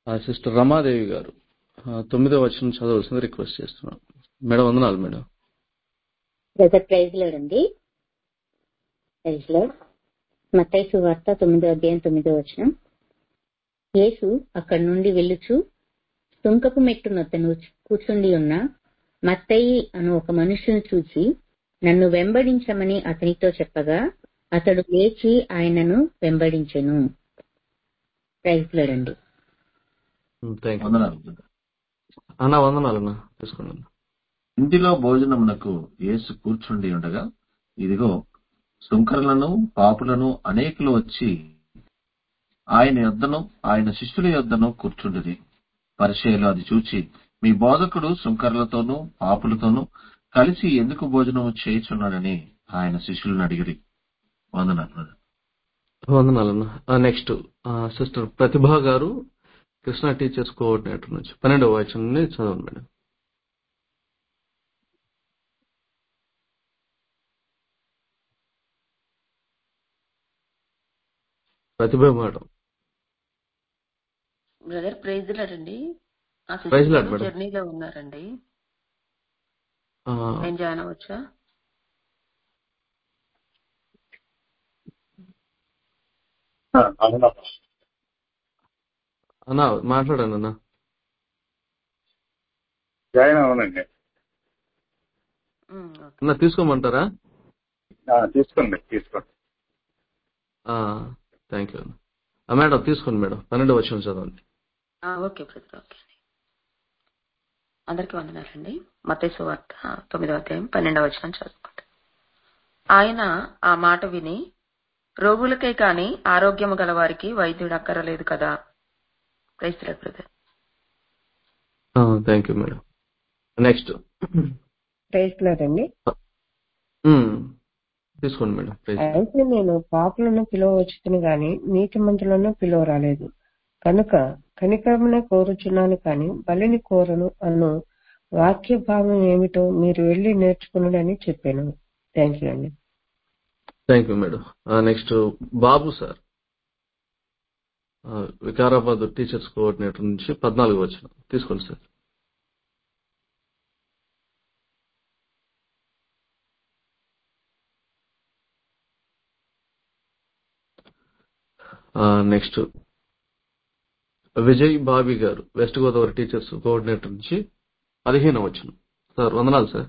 ఆ సిస్టర్ రమాదేవి గారు ఆ, తొమ్మిదో వచనం చదవాల్సింది రిక్వెస్ట్ చేస్తున్నాను మేడం వందనాలు మేడం బ్రదర్ ప్రైజ్ లోడ్ అండి ప్రైజ్ లోడ్ మత్తయి వార్త తొమ్మిదో అధ్యాయం తొమ్మిదో వచనం యేసు అక్కడి నుండి వెళ్ళుచు సుంకపు మెట్టు నొద్దను కూర్చుండి ఉన్న మత్తయి అను ఒక మనుషుని చూసి నన్ను వెంబడించమని అతనితో చెప్పగా అతడు లేచి ఆయనను వెంబడించెను ప్రైజ్ లోడ్ అండి థ్యాంక్ యూ వందనాలు అన్నా వందనాలు అన్నా తీసుకోండి అన్నా. ఇంటిలో భోజనమునకు యేసు కూర్చుండి ఉండగా ఇదిగో సుంకరులను పాపులను అనేకులు వచ్చి ఆయన యొద్దను ఆయన శిష్యుల యొద్దను కూర్చుండిరి పరిచయలు అది చూచి మీ బోధకుడు సుంకరులతోనూ పాపులతోనూ కలిసి ఎందుకు భోజనము చేయుచున్నాడని ఆయన శిష్యులను అడిగిరి వందనాలు brother. వందనాలన్నా next sister Prathibha garu Krishna teachers coordinator నుంచి పన్నెండవ వచనం నుండి చదవండి madam Prathibha madam brother praise లాడండి ఆ Praise sister Lord, garu madam. జర్నీలో ఉన్నారండి ఆ, నేను జాయిన్ అవ్వచ్చా అన్నా మాట్లాడండి అన్నా జాయిన్ అవునండి ఉమ్, ఓకే. అన్నా తీసుకోమంటారా ఆ, తీసుకోండి తీసుకోండి థ్యాంక్ యూ అన్న మేడం తీసుకోండి మేడం పన్నెండవ వచనం చదవండి ఆ, ఓకే బ్రదర్ ఓకే అందరికీ వందనాలండి మతేసు వార్త తొమ్మిదవ అధ్యాయం పన్నెండవ వచనం చదువుకుంటాం ఆయన ఆ మాట విని రోగులకే కాని ఆరోగ్యము గల వారికి వైద్యుడు అక్కరలేదు కదా praise brother thank you madam next praise అండి తీసుకోండి మేడం ప్రైజ్ అయితే నేను పాపులను పిలువవచ్చును గాని నీతి మంతులను పిలువ రాలేదు కనుక కనికరమునే కోరుచున్నాను కాని బలిని కోరను అను వాక్య భావం ఏమిటో మీరు వెళ్లి నేర్చుకున్నాడని చెప్పాను థ్యాంక్ యూ అండి thank you madam next Babu sir Vikarabad teachers coordinator నుంచి పద్నాలుగు వచ్చిన తీసుకోండి సార్ నెక్స్ట్ విజయ్ బాబీ గారు వెస్ట్ గోదావరి టీచర్స్ కోఆర్డినేటర్ నుంచి పదిహేను వచ్చిన సార్ వందనాలు sir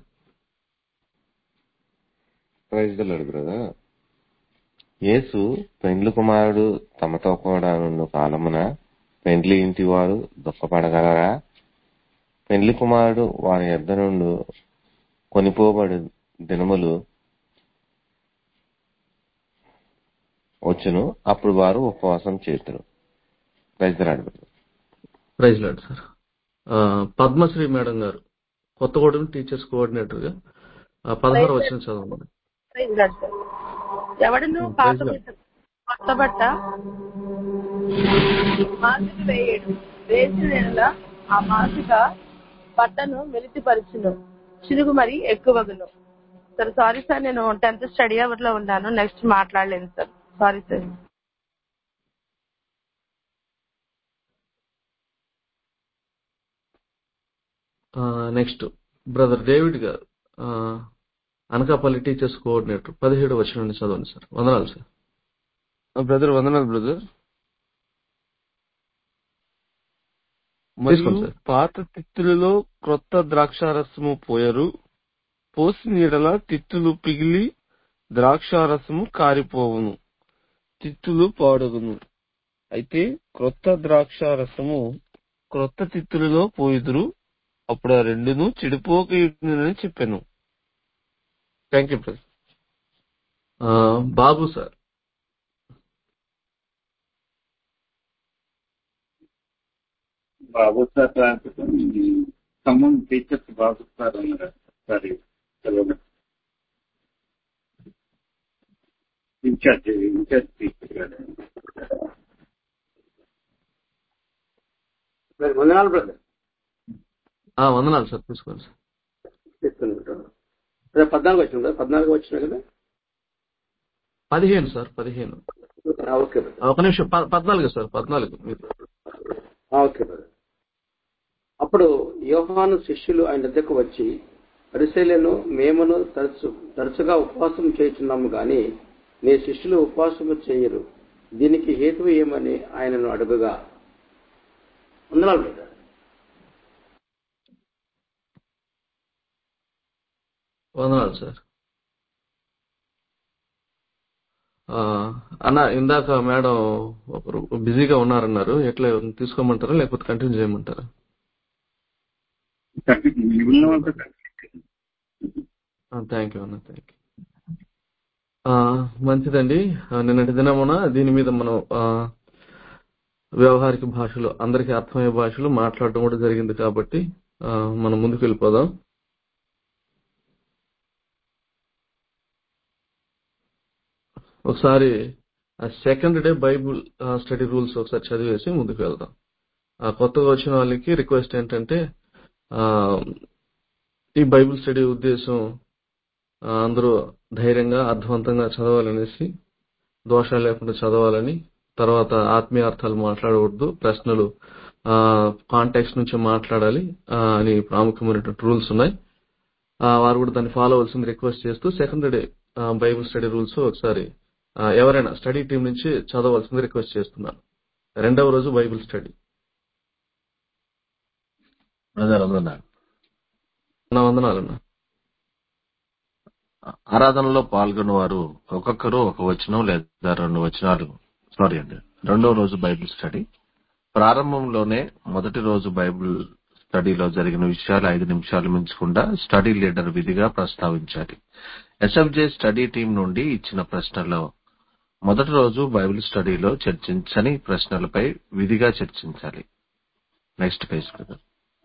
praise the Lord brother Yesu పెండ్లి కుమారుడు తమతో కూడా నుండు కాలమున పెండ్లి ఇంటి వారు దుఃఖపడగలరా పెండ్లి కుమారుడు వారి యొద్ద నుండి కొనిపోబడు దినములు వచ్చును అప్పుడు వారు ఉపవాసం చేతురు praise the Lord brother praise Lord sir ఆ, పద్మశ్రీ మేడం గారు కొత్తగూడెం టీచర్స్ కోఆర్డినేటర్ గా ఆ, పదహారు వచ్చిన చదవండి ప్రైజ్ లార్డ్ సార్. ఎవడను ఉమ్, పాత ప్రైజ్ లార్డ్. బట్ట కొత్త బట్ట మాసిక వేయడు వేసిన నెల ఆ మాసిక బట్టను వెలితిపరచును చిరుగు మరి ఎక్కువగును సార్ సారీ సార్ నేను టెన్త్ స్టడీ అవర్ లో ఉన్నాను నెక్స్ట్ మాట్లాడలేను sir sorry sir next brother David garu ఆ, అనకాపల్లి టీచర్స్ కోఆర్డినేటర్ పదిహేడు వచ్చిన నుండి చదవండి సార్ వందనాలు సార్ బ్రదర్ వందనాలు బ్రదర్ మరియు తీసుకోండి సార్ పాత తిత్తులలో క్రొత్త ద్రాక్షారసము పోయరు పోసిన ఎడల తిత్తులు పిగిలి ద్రాక్షారసము కారిపోవును తిత్తులు పాడగును అయితే క్రొత్త ద్రాక్షారసము క్రొత్త తిత్తులలో పోయుదురు అప్పుడు ఆ రెండును చెడిపోకని చెప్పాను థ్యాంక్ యూ బ్రదర్ ఆ, బాబు సార్ బాబు సార్ రాకపోతే ఖమ్మం టీచర్స్ బాబు సార్ ఉన్నారు సారీ సెలవు ఇన్ఛార్జ్ ఇన్ఛార్జ్ టీచర్ గారు వందనాలు బ్రదర్ ఆ, వందనాలు సార్ తీసుకోండి సార్ తీసుకుని రేపు పద్నాలుగు వచ్చింది కదా పద్నాలుగు వచ్చినా కదా పదిహేను సార్ పదిహేను ఆ, ఓకే బ్రదర్ ఒక నిమిషం ప- పద్నాలుగు సార్ పద్నాలుగు మీరు ఆ, ఓకే బ్రదర్ అప్పుడు యోహాను శిష్యులు ఆయన వద్దకు వచ్చి పరిశీలను మేమును తరచు తరచుగా ఉపవాసం చేయుచున్నాము గాని నీ శిష్యులు ఉపవాసము చేయరు దీనికి హేతువు ఏమని ఆయనను అడుగుగా వందనాలు బ్రదర్ వందనాలు సార్ ఆ, అన్న ఇందాక మేడం ఒకరు బిజీగా ఉన్నారన్నారు ఎట్లా తీసుకోమంటారా లేకపోతే కంటిన్యూ చేయమంటారా మిగిలిన వాళ్ళతో థ్యాంక్ యూ అన్న థ్యాంక్ యూ మంచిదండి ఆ, నిన్నటి దినమున దీని మీద మనం ఆ, వ్యవహారిక భాషలో అందరికీ అర్థమయ్యే భాషలో మాట్లాడడం కూడా జరిగింది కాబట్టి ఆ, మనం ముందుకు వెళ్ళిపోదాం ఒకసారి second day Bible study rules ఒకసారి చదివేసి ముందుకు వెళ్దాం ఆ, కొత్తగా వచ్చిన వాళ్ళకి రిక్వెస్ట్ ఏంటంటే ఆ, ఈ బైబిల్ స్టడీ ఉద్దేశం ఆ, అందరూ ధైర్యంగా అర్థవంతంగా చదవాలనేసి దోషాలు లేకుండా చదవాలని తర్వాత ఆత్మీయ అర్థాలు మాట్లాడకూడదు ప్రశ్నలు కాంటాక్ట్స్ నుంచి మాట్లాడాలి ఆ, అని ప్రాముఖ్యమైనటువంటి రూల్స్ ఉన్నాయి ఆ, వారు కూడా దాన్ని ఫాలో అవ్వాల్సింది రిక్వెస్ట్ చేస్తూ second day Bible study rules ఒకసారి ఆ, ఎవరైనా స్టడీ టీం నుంచి చదవాల్సింది రిక్వెస్ట్ చేస్తున్నాను రెండవ రోజు బైబిల్ స్టడీ బ్రదర్ వందనాలు నా వందనాలన్నా ఆరాధనలో పాల్గొన్న వారు ఒక్కొక్కరు ఒక వచనం లేదా రెండు వచనాలు సారీ అండి రెండో రోజు బైబిల్ స్టడీ ప్రారంభంలోనే మొదటి రోజు బైబిల్ స్టడీలో జరిగిన విషయాలు ఐదు నిమిషాలు మించకుండా స్టడీ లీడర్ విధిగా ప్రస్తావించాలి ఎస్ఎఫ్జే స్టడీ టీం నుండి ఇచ్చిన ప్రశ్నలో మొదటి రోజు బైబిల్ స్టడీలో చర్చించని ప్రశ్నలపై విధిగా చర్చించాలి next page brother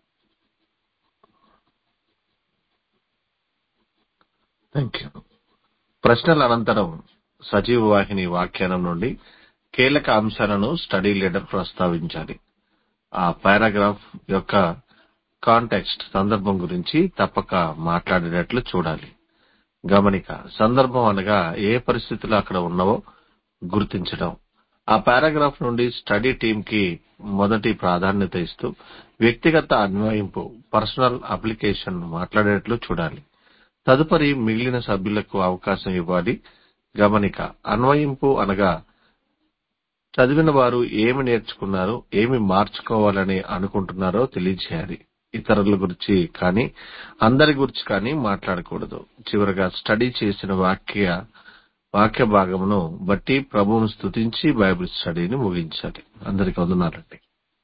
thank you ప్రశ్నల అనంతరం సజీవ వాహిని వ్యాఖ్యానం నుండి కీలక అంశాలను స్టడీ లీడర్ ప్రస్తావించాలి ఆ పారాగ్రాఫ్ యొక్క కాంటెక్స్ట్ సందర్భం గురించి తప్పక మాట్లాడేటట్లు చూడాలి గమనిక సందర్భం అనగా ఏ పరిస్థితులు అక్కడ ఉన్నవో గుర్తించడం ఆ పారాగ్రాఫ్ నుండి స్టడీ టీం కి మొదటి ప్రాధాన్యత ఇస్తూ వ్యక్తిగత అన్వయింపు పర్సనల్ అప్లికేషన్ మాట్లాడేట్లు చూడాలి తదుపరి మిగిలిన సభ్యులకు అవకాశం ఇవ్వాలి గమనిక అన్వయింపు అనగా చదివిన వారు ఏమి నేర్చుకున్నారో ఏమి మార్చుకోవాలని అనుకుంటున్నారో తెలియజేయాలి ఇతరుల గురించి కానీ అందరి గురించి కానీ మాట్లాడకూడదు చివరగా స్టడీ చేసిన వాక్య వాక్య భాగమును బట్టి ప్రభువును స్తుతించి బైబిల్ స్టడీని ముగించాలి అందరికి వందనాలండి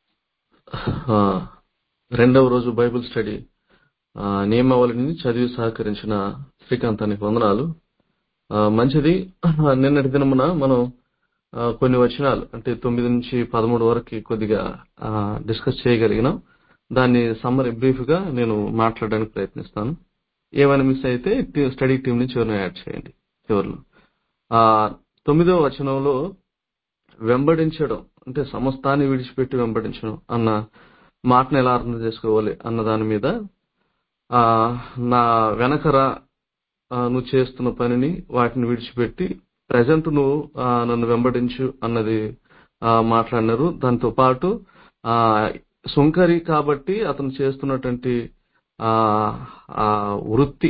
ఆ, రెండవ రోజు బైబిల్ స్టడీ ఆ, నియమావళిని చదివి సహకరించిన శ్రీకాంత్ అనికి వందనాలు ఆ, మంచిది నిన్నటి దినమున మనం ఆ, కొన్ని వచనాలు అంటే తొమ్మిది నుంచి పదమూడు వరకు కొద్దిగా డిస్కస్ చేయగలిగినాం దాన్ని సమ్మరీ బ్రీఫ్ గా నేను మాట్లాడడానికి ప్రయత్నిస్తాను ఏమైనా మిస్ అయితే టీ- స్టడీ టీం నుంచి ఎవరైనా యాడ్ చేయండి చివరిలో ఆ తొమ్మిదవ వచనంలో వెంబడించడం అంటే సమస్తాన్ని విడిచిపెట్టి వెంబడించడం అన్న మాటను ఎలా అర్థం చేసుకోవాలి అన్న దాని మీద ఆ నా వెనకరా ఆ, నువ్వు చేస్తున్న పనిని వాటిని విడిచిపెట్టి ప్రజెంట్ నువ్వు ఆ, నన్ను వెంబడించు అన్నది ఆ, మాట్లాడినారు దాంతో పాటు ఆ సుంకరి కాబట్టి అతను చేస్తున్నటువంటి ఆ ఆ వృత్తి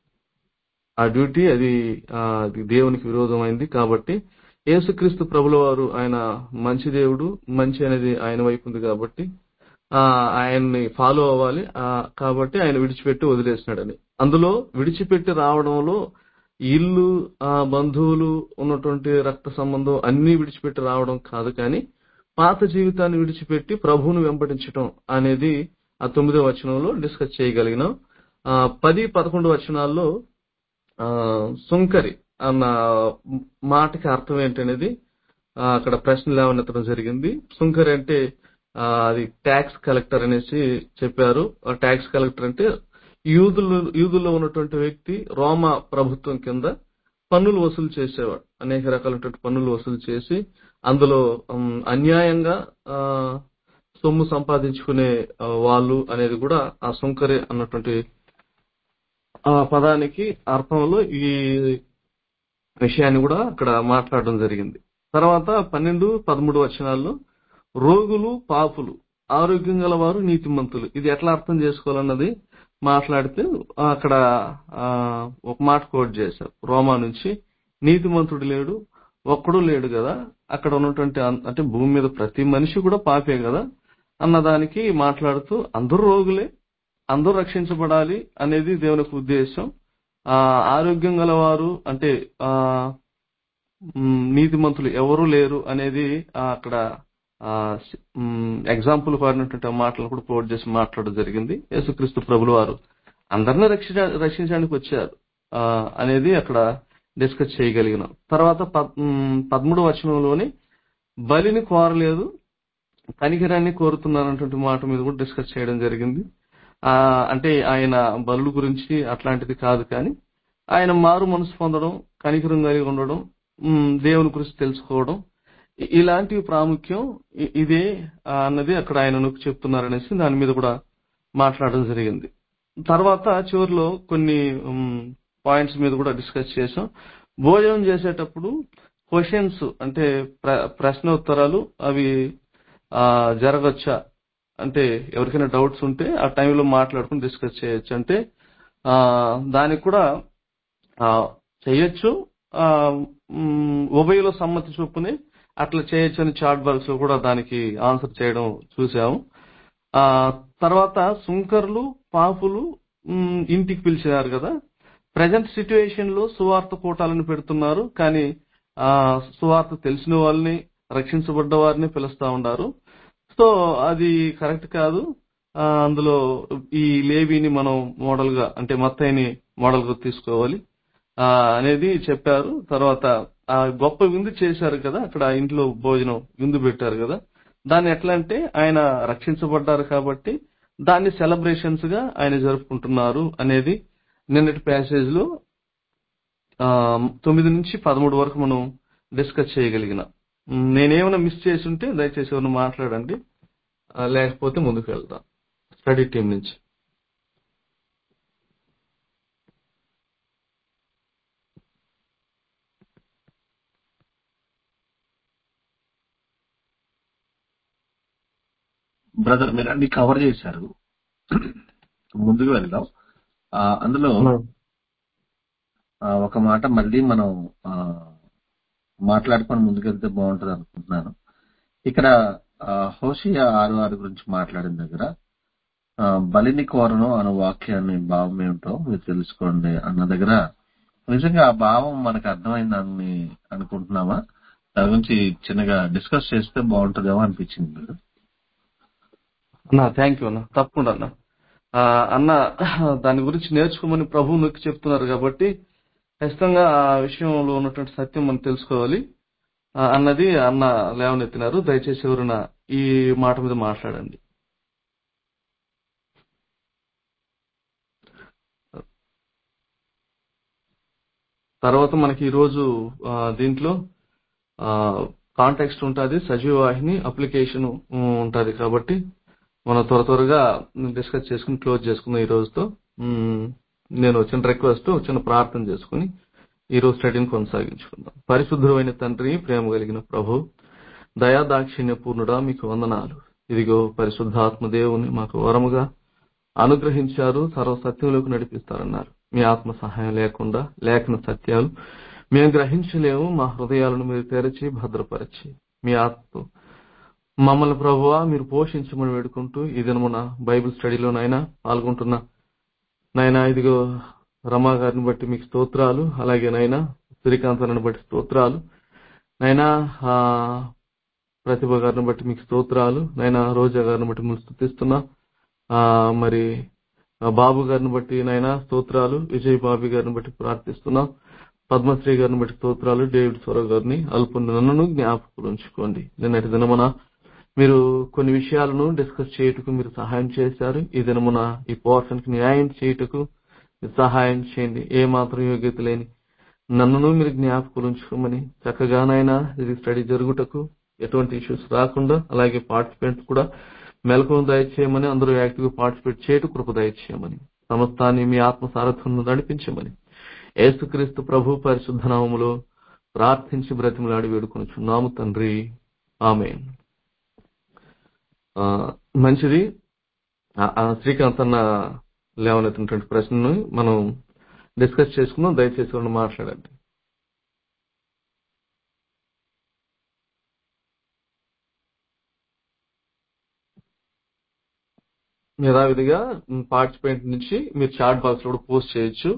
ఆ డ్యూటీ అది ఆ, అది దేవునికి విరోధమైంది కాబట్టి యేసుక్రీస్తు ప్రభుల వారు ఆయన మంచి దేవుడు మంచి అనేది ఆయన వైపు ఉంది కాబట్టి ఆ ఆయన్ని ఫాలో అవ్వాలి ఆ, కాబట్టి ఆయన విడిచిపెట్టి వదిలేసినాడని అందులో విడిచిపెట్టి రావడంలో ఇల్లు ఆ బంధువులు ఉన్నటువంటి రక్త సంబంధం అన్ని విడిచిపెట్టి రావడం కాదు కానీ పాత జీవితాన్ని విడిచిపెట్టి ప్రభువును వెంబడించడం అనేది ఆ తొమ్మిదో వచనంలో డిస్కస్ చేయగలిగినాం ఆ పది పదకొండు వచనాల్లో ఆ సుంకరి అన్న మాటకి అర్థం ఏంటనేది ఆ, అక్కడ ప్రశ్న లేవనెత్తడం జరిగింది సుంకరి అంటే ఆ, అది ట్యాక్స్ కలెక్టర్ అనేసి చెప్పారు ఆ ట్యాక్స్ కలెక్టర్ అంటే యూదులు యూదుల్లో ఉన్నటువంటి వ్యక్తి రోమా ప్రభుత్వం కింద పన్నులు వసూలు చేసేవాడు అనేక రకాలైనటువంటి పన్నులు వసూలు చేసి అందులో ఉమ్, అన్యాయంగా ఆ, సొమ్ము సంపాదించుకునే ఆ, వాళ్ళు అనేది కూడా ఆ సుంకరి అన్నటువంటి ఆ పదానికి అర్థంలో ఈ విషయాన్ని కూడా అక్కడ మాట్లాడడం జరిగింది తర్వాత పన్నెండు పదమూడు వచనాల్లో రోగులు పాపులు ఆరోగ్యం గల వారు నీతిమంతులు ఇది ఎట్లా అర్థం చేసుకోవాలన్నది మాట్లాడితే అక్కడ ఆ, ఒక మాట కోట్ చేశారు రోమా నుంచి నీతిమంతుడు లేడు ఒక్కడు లేడు కదా అక్కడ ఉన్నటువంటి అన్- అంటే భూమి మీద ప్రతి మనిషి కూడా పాపే కదా అన్నదానికి మాట్లాడుతూ అందరూ రోగులే అందరూ రక్షించబడాలి అనేది దేవుని యొక్క ఉద్దేశం ఆ ఆరోగ్యం గలవారు అంటే ఆ మ్, నీతిమంతులు ఎవరు లేరు అనేది ఆ, అక్కడ ఎగ్జాంపుల్ వాడినటువంటి ఆ మాటలను కూడా కోట్ చేసి మాట్లాడడం జరిగింది యేసుక్రీస్తు ప్రభులు వారు అందరినీ రక్షించ రక్షించడానికి వచ్చారు ఆ, అనేది అక్కడ డిస్కస్ చేయగలిగినాం తర్వాత పద్- మ్, పదమూడవ వచనంలోని బలిని కోరలేదు కనికరాన్ని కోరుతున్నారన్నటువంటి మాట మీద కూడా డిస్కస్ చేయడం జరిగింది ఆ అంటే ఆయన బలుల గురించి అట్లాంటిది కాదు కానీ ఆయన మారు మనసు పొందడం కనికరం కలిగి ఉండడం ఉమ్, దేవుని గురించి తెలుసుకోవడం ఇ- ఇలాంటివి ప్రాముఖ్యం ఇ- ఇదే ఆ, అన్నది అక్కడ ఆయన నొక్కి చెప్తున్నారనేసి దాని మీద కూడా మాట్లాడడం జరిగింది తర్వాత చివరిలో కొన్ని పాయింట్స్ మీద కూడా డిస్కస్ చేసాం భోజనం చేసేటప్పుడు క్వశ్చన్స్ అంటే ప్ర- ప్రశ్నోత్తరాలు అవి ఆ, జరగచ్చా అంటే ఎవరికైనా డౌట్స్ ఉంటే ఆ టైంలో మాట్లాడుకుని డిస్కస్ చేయొచ్చు అంటే ఆ, దానికి కూడా ఆ, చేయొచ్చు ఆ, మ్, ఉభయలో సమ్మతి చొప్పునే అట్లా చేయొచ్చు అని చాట్ బాక్స్ లో కూడా దానికి ఆన్సర్ చేయడం చూసాము ఆ తర్వాత సుంకర్లు పాపులు మ్, ఇంటికి పిలిచినారు కదా ప్రజెంట్ సిచ్యువేషన్ లో సువార్త కూటాలను పెడుతున్నారు కానీ ఆ సువార్త తెలిసిన వాళ్ళని రక్షించబడ్డ వారిని పిలుస్తా ఉన్నారు సో అది కరెక్ట్ కాదు ఆ, అందులో ఈ లేవిని మనం మోడల్ గా అంటే మత్తయిని మోడల్ గా తీసుకోవాలి ఆ, అనేది చెప్పారు తర్వాత ఆ గొప్ప విందు చేశారు కదా అక్కడ ఆ ఇంట్లో భోజనం విందు పెట్టారు కదా దాన్ని ఎట్లా అంటే ఆయన రక్షించబడ్డారు కాబట్టి దాన్ని సెలబ్రేషన్స్ గా ఆయన జరుపుకుంటున్నారు అనేది నిన్నటి ప్యాసేజ్ లో ఆ, తొమ్మిది నుంచి పదమూడు వరకు మనం డిస్కస్ చేయగలిగిన ఉమ్, నేనేమైనా మిస్ చేసి ఉంటే దయచేసి ఎవరైనా మాట్లాడండి ఆ, లేకపోతే ముందుకు వెళ్దాం స్టడీ టీం నుంచి బ్రదర్ మీరు అన్ని కవర్ చేశారు ముందుకు వెళ్దాం ఆ, అందులో ఆ, ఒక మాట మళ్ళీ మనం ఆ, మాట్లాడుకొని ముందుకెళ్తే బాగుంటది అనుకుంటున్నాను ఇక్కడ ఆ, హోషియా ఆరు ఆరు గురించి మాట్లాడిన దగ్గర ఆ, బలిని కోరను అనే వాక్యాన్ని భావం ఏమిటో మీరు తెలుసుకోండి అన్న దగ్గర నిజంగా ఆ భావం మనకు అర్థమైందని అనుకుంటున్నామా దాని గురించి చిన్నగా డిస్కస్ చేస్తే బాగుంటుందేమో అనిపించింది మీరు అన్న థ్యాంక్ యూ అన్న తప్పకుండా అన్న ఆ, అన్న దాని గురించి నేర్చుకోమని ప్రభువు నొక్కి చెప్తున్నారు కాబట్టి ఖచ్చితంగా ఆ విషయంలో ఉన్నటువంటి సత్యం మనం తెలుసుకోవాలి ఆ, అన్నది అన్న లేవనెత్తినారు దయచేసి ఎవరైనా ఈ మాట మీద మాట్లాడండి తర్వాత మనకి ఈరోజు ఆ, దీంట్లో కాంటెక్స్ట్ ఉంటుంది సజీవ వాహిని అప్లికేషన్ ఉంటుంది కాబట్టి మనం త్వర త్వరగా డిస్కస్ చేసుకుని క్లోజ్ చేసుకుందాం ఈ రోజుతో ఉమ్, నేను చిన్న రిక్వెస్ట్ చిన్న ప్రార్థన చేసుకుని ఈ రోజు స్టడీని కొనసాగించుకుందాం పరిశుద్ధమైన తండ్రి ప్రేమ కలిగిన ప్రభు దయా దాక్షిణ్య పూర్ణుడా మీకు వందనాలు ఇదిగో పరిశుద్ధాత్మ దేవుని మాకు వరముగా అనుగ్రహించారు సర్వ సత్యంలోకి నడిపిస్తారన్నారు మీ ఆత్మ సహాయం లేకుండా లేఖన సత్యాలు మేము గ్రహించలేము మా హృదయాలను మీరు తెరచి భద్రపరిచి మీ ఆత్మతో మమ్మల్ని ప్రభువా మీరు పోషించమని వేడుకుంటూ ఈ దినమున బైబిల్ స్టడీలోనైనా పాల్గొంటున్న నాయనా ఇదిగో రమా గారిని బట్టి మీకు స్తోత్రాలు అలాగే నాయనా శ్రీకాంత్ బట్టి స్తోత్రాలు నైనా ఆ, ప్రతిభ గారిని బట్టి మీకు స్తోత్రాలు నైనా రోజా గారిని బట్టి మేము స్థుతిస్తున్నా ఆ, మరి ఆ, బాబు గారిని బట్టి నైనా స్తోత్రాలు విజయ్ బాబీ గారిని బట్టి ప్రార్థిస్తున్నాం పద్మశ్రీ గారిని బట్టి స్తోత్రాలు డేవిడ్ స్వర గారిని అల్పు నన్ను జ్ఞాపకం ఉంచుకోండి నిన్నటి దినమున మీరు కొన్ని విషయాలను డిస్కస్ చేయుటకు మీరు సహాయం చేశారు ఈ దినమున ఈ పోర్షన్ కి న్యాయం చేయుటకు మీరు సహాయం చేయండి ఏ మాత్రం యోగ్యత లేని నన్నును మీరు జ్ఞాపకం ఉంచుకోమని చక్కగానైనా ఇది స్టడీ జరుగుటకు ఎటువంటి ఇష్యూస్ రాకుండా అలాగే పార్టిసిపెంట్స్ కూడా మెలకువను దయచేయమని అందరూ యాక్టివ్ గా పార్టిసిపేట్ చేయటం కృప దయచేయమని సమస్తాన్ని మీ ఆత్మ సారథ్యంలో నడిపించమని యేసుక్రీస్తు ప్రభు పరిశుద్ధ నామములో ప్రార్థించి బ్రతిమలాడి వేడుకొనుచున్నాము తండ్రి ఆమె ఆ, మంచిది ఆ- ఆ శ్రీకాంత్ అన్న లేవనెత్తినటువంటి ప్రశ్నను మనం డిస్కస్ చేసుకుందాం దయచేసి వాళ్ళు మాట్లాడండి యథావిధిగా పార్టిసిపెంట్ నుంచి మీరు చాట్ బాక్స్ లో కూడా పోస్ట్ చేయొచ్చు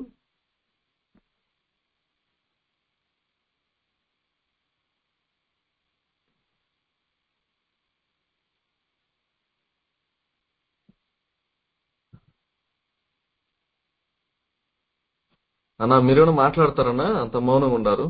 అన్న మీరేమైనా మాట్లాడతారన్నా అంత మౌనంగా ఉండారు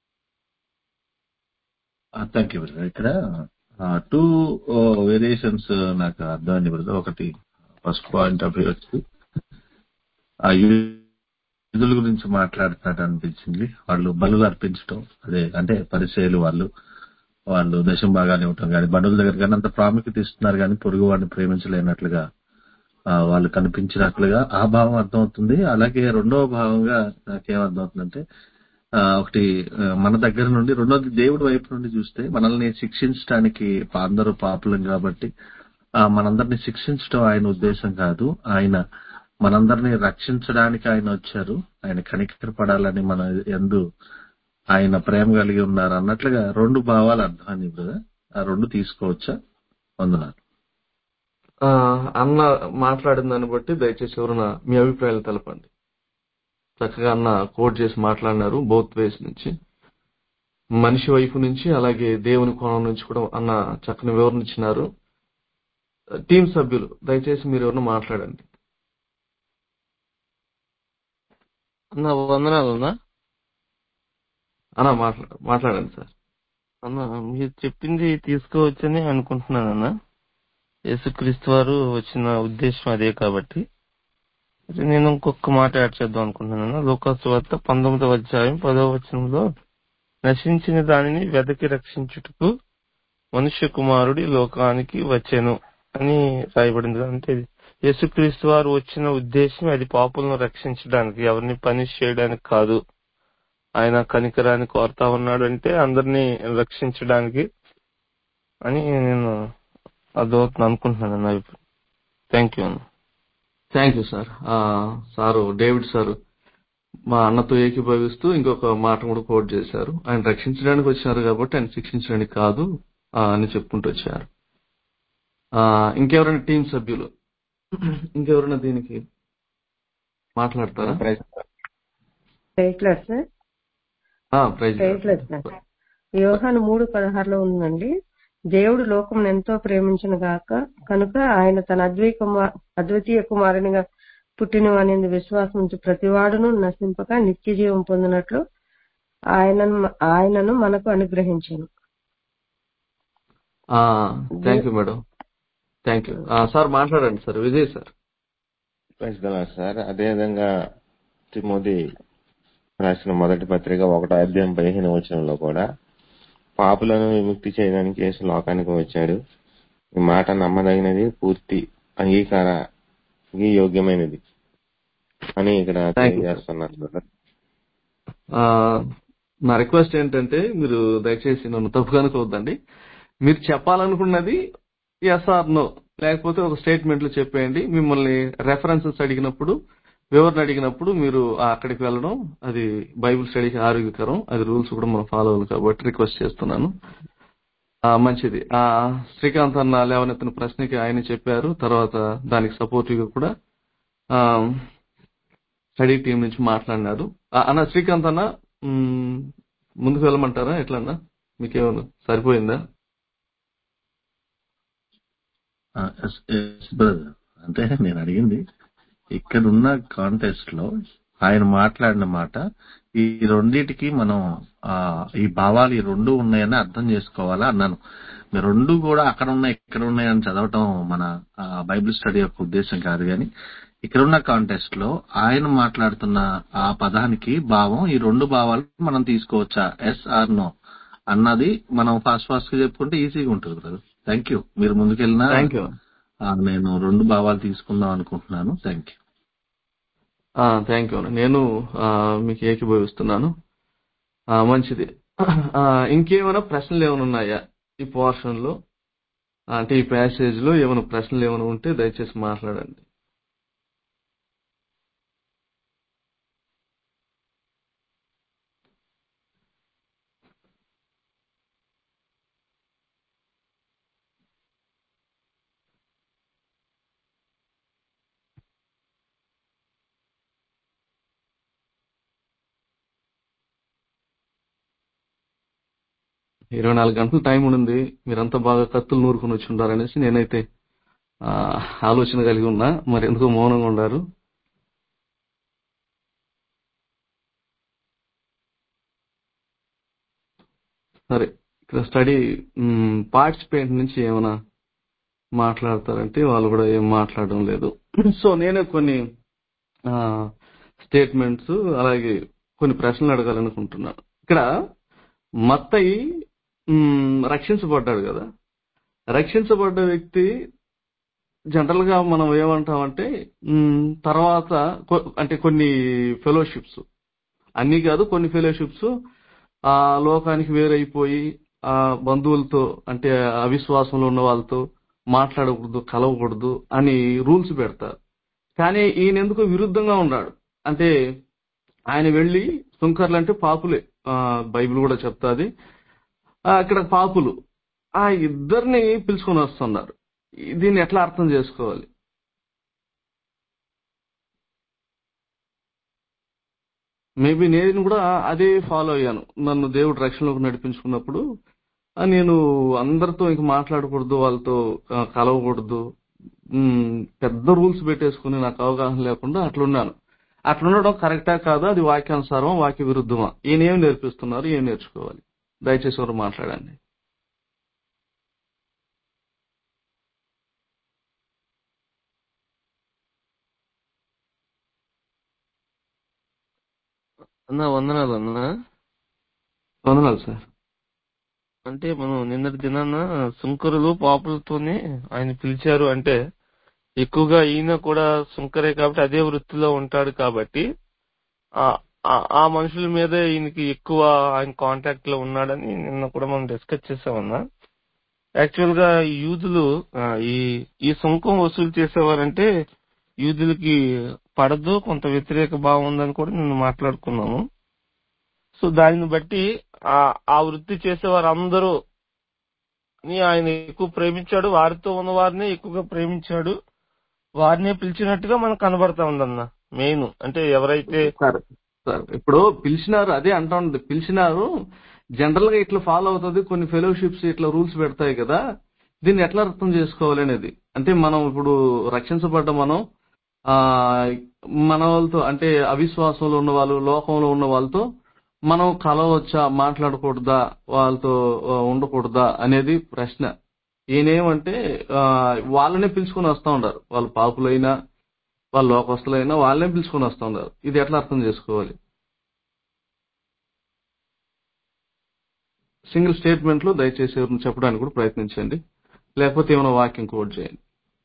థ్యాంక్ యూ బ్రదర్ ఇక్కడ టూ వేరియేషన్స్ నాకు అర్థమైంది బ్రదర్ ఒకటి ఫస్ట్ పాయింట్ ఆఫ్ వ్యూ వచ్చి ఆ యూదుల గురించి మాట్లాడుతున్నట్టు అనిపించింది వాళ్ళు బలులు అర్పించడం అదే అంటే పరిచయలు వాళ్ళు వాళ్ళు దశం భాగాన్ని ఇవ్వటం కానీ బంధువుల దగ్గర కానీ అంత ప్రాముఖ్యత ఇస్తున్నారు కానీ పొరుగు వాడిని ప్రేమించలేనట్లుగా ఆ, వాళ్ళు కనిపించినట్లుగా ఆ భావం అర్థమవుతుంది అలాగే రెండవ భావంగా నాకేం అర్థమవుతుందంటే ఆ, ఒకటి ఆ, మన దగ్గర నుండి రెండోది దేవుడి వైపు నుండి చూస్తే మనల్ని శిక్షించడానికి అందరూ పాపులం కాబట్టి ఆ, మనందరినీ శిక్షించడం ఆయన ఉద్దేశం కాదు ఆయన మనందరినీ రక్షించడానికి ఆయన వచ్చారు ఆయన కనికరపడాలని మన ఎందు ఆయన ప్రేమ కలిగి ఉన్నారు అన్నట్లుగా రెండు భావాలు అర్థమైంది బ్రదర్ ఆ రెండు తీసుకోవచ్చా వందనాలు ఆ, అన్న మాట్లాడిన దాన్ని బట్టి దయచేసి ఎవరైనా మీ అభిప్రాయాలు తెలపండి చక్కగా అన్న కోట్ చేసి మాట్లాడినారు బోత్ వేస్ నుంచి మనిషి వైపు నుంచి అలాగే దేవుని కోణం నుంచి కూడా అన్న చక్కని వివరణ ఇచ్చినారు టీం సభ్యులు దయచేసి మీరు ఎవరైనా మాట్లాడండి అన్న వందనాలు అన్న అన్న మాట్లా మాట్లాడండి సార్ అన్న మీరు చెప్పింది తీసుకోవచ్చని అనుకుంటున్నాను అన్న యేసుక్రీస్తు వారు వచ్చిన ఉద్దేశం అదే కాబట్టి అయితే నేను ఇంకొక మాట యాడ్ చేద్దాం అనుకుంటున్నాను లోకాసు వార్త పంతొమ్మిదవ అధ్యాయం పదవ వచనంలో నశించిన దానిని వెదకి రక్షించుటకు మనుష్య కుమారుడి లోకానికి వచ్చెను అని రాయబడింది అంటే యేసుక్రీస్తు వారు వచ్చిన ఉద్దేశం అది పాపులను రక్షించడానికి ఎవరిని పనిష్ చేయడానికి కాదు ఆయన కనికరాన్ని కోరుతా ఉన్నాడు అంటే అందరినీ రక్షించడానికి అని నేను అర్థమవుతుంది అనుకుంటున్నాను నా థ్యాంక్ యూ అన్న థ్యాంక్ యూ సార్ ఆ, సారు డేవిడ్ సారు మా అన్నతో ఏకీభవిస్తూ ఇంకొక మాట కూడా కోట్ చేశారు ఆయన రక్షించడానికి వచ్చారు కాబట్టి ఆయన శిక్షించడానికి కాదు ఆ, అని చెప్పుకుంటూ వచ్చారు ఆ, ఇంకెవరైనా టీం సభ్యులు ఇంకెవరైనా దీనికి మాట్లాడతారా ప్రైజ్లాడ్ సార్ ఆ, praise Lord. Praise Lord sir Yohanu మూడు పదహారులో ఉందండి దేవుడు లోకం ఎంతో ప్రేమించిన గాక కనుక ఆయన తన అద్వై కుమార్ అద్వితీయ కుమారునిగా పుట్టిన వాని విశ్వాసం ఉంచి ప్రతివాడును నశింపక నిత్య జీవం పొందినట్లు ఆయనను ఆయనను మనకు అనుగ్రహించాను thank you madam thank you sir మాట్లాడండి సార్ విజయ్ సార్ ప్రశ్నలా సార్ అదేవిధంగా తిమోది రాసిన మొదటి పత్రిక ఒకటో అధ్యాయం పదిహేను వచనంలో కూడా పాపులను విముక్తి చేయడానికి యేసు లోకానికి వచ్చాడు ఈ మాట నమ్మదగినది పూర్తి అంగీకార యోగ్యమైనది అని ఇక్కడ Thank you, sir. తెలియజేస్తున్నారు బ్రదర్ ఆ, నా రిక్వెస్ట్ ఏంటంటే మీరు దయచేసి నన్ను తప్పుగా అనుకోవద్దండి మీరు చెప్పాలనుకున్నది ఎస్ ఆర్ నో లేకపోతే ఒక స్టేట్మెంట్ లో చెప్పేయండి మిమ్మల్ని రెఫరెన్సెస్ అడిగినప్పుడు వివరణ అడిగినప్పుడు మీరు ఆ అక్కడికి వెళ్ళడం అది బైబిల్ స్టడీకి ఆరోగ్యకరం అది రూల్స్ కూడా మనం ఫాలో అవ్వాలి కాబట్టి రిక్వెస్ట్ చేస్తున్నాను ఆ, మంచిది ఆ శ్రీకాంత్ అన్న లేవనెత్తిన ప్రశ్నకి ఆయన చెప్పారు తర్వాత దానికి సపోర్టివ్ గా కూడా ఆ, స్టడీ టీం నుంచి మాట్లాడినారు ఆ, అన్న శ్రీకాంత్ అన్న మ్, ముందుకు వెళ్ళమంటారా ఎట్లా అన్న మీకేమన్నా సరిపోయిందా బ్రదర్ అంటే నేను అడిగింది ఇక్కడ ఉన్న కాంటెస్ట్ లో ఆయన మాట్లాడిన మాట ఈ రెండిటికి మనం ఆ ఈ భావాలు ఈ రెండు ఉన్నాయని అర్థం చేసుకోవాలా అన్నాను మీ రెండు కూడా అక్కడ ఉన్నాయి ఇక్కడ ఉన్నాయి అని చదవటం మన ఆ, బైబిల్ స్టడీ యొక్క ఉద్దేశం కాదు కానీ ఇక్కడ ఉన్న కాంటెస్ట్ లో ఆయన మాట్లాడుతున్న ఆ పదానికి భావం ఈ రెండు భావాలు మనం తీసుకోవచ్చా ఎస్ ఆర్ నో అన్నది మనం ఫాస్ట్ ఫాస్ట్ గా చెప్పుకుంటే ఈజీగా ఉంటుంది బ్రదర్ థ్యాంక్ యూ మీరు ముందుకెళ్ళినా థ్యాంక్ యూ ఆ, నేను రెండు భావాలు తీసుకుందాం అనుకుంటున్నాను థ్యాంక్ యూ థ్యాంక్ యూ అన్న నేను ఆ, మీకు ఏకీభవిస్తున్నాను ఆ, మంచిది ఆ, ఇంకేమైనా ప్రశ్నలు ఏమైనా ఉన్నాయా ఈ పోర్షన్ లో అంటే ఈ ప్యాసేజ్ లో ఏమైనా ప్రశ్నలు ఏమైనా ఉంటే దయచేసి మాట్లాడండి ఇరవై నాలుగు గంటలు టైం ఉంది మీరంతా బాగా కత్తులు నూరుకుని వచ్చి ఉండారనేసి నేనైతే ఆ, ఆలోచన కలిగి ఉన్నా మరి ఎందుకో మౌనంగా ఉండారు సరే ఇక్కడ స్టడీ పార్టిసిపేట్ నుంచి ఏమైనా మాట్లాడతారంటే వాళ్ళు కూడా ఏం మాట్లాడడం లేదు సో నేనే కొన్ని స్టేట్మెంట్స్ అలాగే కొన్ని ప్రశ్నలు అడగాలనుకుంటున్నాను ఇక్కడ మత్తయి మ్, రక్షించబడ్డాడు కదా రక్షించబడ్డ వ్యక్తి జనరల్ గా మనం ఏమంటామంటే మ్, తర్వాత కొ- అంటే కొన్ని ఫెలోషిప్స్ అన్ని కాదు కొన్ని ఫెలోషిప్స్ ఆ లోకానికి వేరైపోయి ఆ బంధువులతో అంటే అవిశ్వాసంలో ఉన్న వాళ్ళతో మాట్లాడకూడదు కలవకూడదు అని రూల్స్ పెడతారు కానీ ఈయన ఎందుకు విరుద్ధంగా ఉన్నాడు అంటే ఆయన వెళ్లి సుంకర్లు అంటే పాపులే ఆ, బైబిల్ కూడా చెప్తాది ఆ, ఇక్కడ పాపులు ఆ ఇద్దరిని పిలుచుకొని వస్తున్నారు దీన్ని ఎట్లా అర్థం చేసుకోవాలి మేబీ నేను కూడా అదే ఫాలో అయ్యాను నన్ను దేవుడు రక్షణలోకి నడిపించుకున్నప్పుడు ఆ, నేను అందరితో ఇంక మాట్లాడకూడదు వాళ్ళతో ఆ, కలవకూడదు ఉమ్, పెద్ద రూల్స్ పెట్టేసుకుని నాకు అవగాహన లేకుండా అట్లున్నాను అట్లుండడం కరెక్టా కాదా అది వాక్యానుసారం వాక్య విరుద్ధమా ఈయన ఏం నేర్పిస్తున్నారు ఏం నేర్చుకోవాలి దయచేసి ఎవరు మాట్లాడండి అన్న వందనాలు అన్న వందనాలు సార్ అంటే మనం నిన్నటి దినాన సుంకరులు పాపులతోనే ఆయన పిలిచారు అంటే ఎక్కువగా ఈయన కూడా సుంకరే కాబట్టి అదే వృత్తిలో ఉంటాడు కాబట్టి ఆ ఆ- ఆ మనుషుల మీదే ఈయనకి ఎక్కువ ఆయన కాంటాక్ట్ లో ఉన్నాడని నిన్న కూడా మనం డిస్కస్ చేసామన్నా యాక్చువల్ గా ఈ యూదులు ఆ, ఈ ఈ సుంకం వసూలు చేసేవారంటే యూదులకి పడదు కొంత వ్యతిరేక భావం ఉందని కూడా నిన్న మాట్లాడుకున్నాము సో దానిని బట్టి ఆ ఆ వృత్తి చేసేవారు అందరూ ని ఆయన ఎక్కువ ప్రేమించాడు వారితో ఉన్న వారిని ఎక్కువగా ప్రేమించాడు వారినే పిలిచినట్టుగా మనకు కనబడతా ఉందన్న మెయిన్ అంటే ఎవరైతే సార్ సార్ ఇప్పుడు పిలిచినారు అదే అంటా ఉంది పిలిచినారు జనరల్ గా ఇట్లా ఫాలో అవుతుంది కొన్ని ఫెలోషిప్స్ ఇట్లా రూల్స్ పెడతాయి కదా దీన్ని ఎట్లా అర్థం చేసుకోవాలి అనేది అంటే మనం ఇప్పుడు రక్షించబడ్డ మనం ఆ మన వాళ్ళతో అంటే అవిశ్వాసంలో ఉన్న వాళ్ళు లోకంలో ఉన్న వాళ్ళతో మనం కలవచ్చా మాట్లాడకూడదా వాళ్ళతో ఆ, ఉండకూడదా అనేది ప్రశ్న ఈయనేమంటే ఆ, వాళ్ళనే పిలుచుకొని వస్తా ఉంటారు వాళ్ళు పాపులైనా వాళ్ళ లోకస్తులైనా వాళ్ళనే పిలుచుకొని వస్తా ఉన్నారు ఇది ఎట్లా అర్థం చేసుకోవాలి సింగిల్ స్టేట్మెంట్ లో దయచేసి ఎవరిని చెప్పడానికి కూడా ప్రయత్నించండి లేకపోతే ఏమైనా వాక్యం కోడ్ చేయండి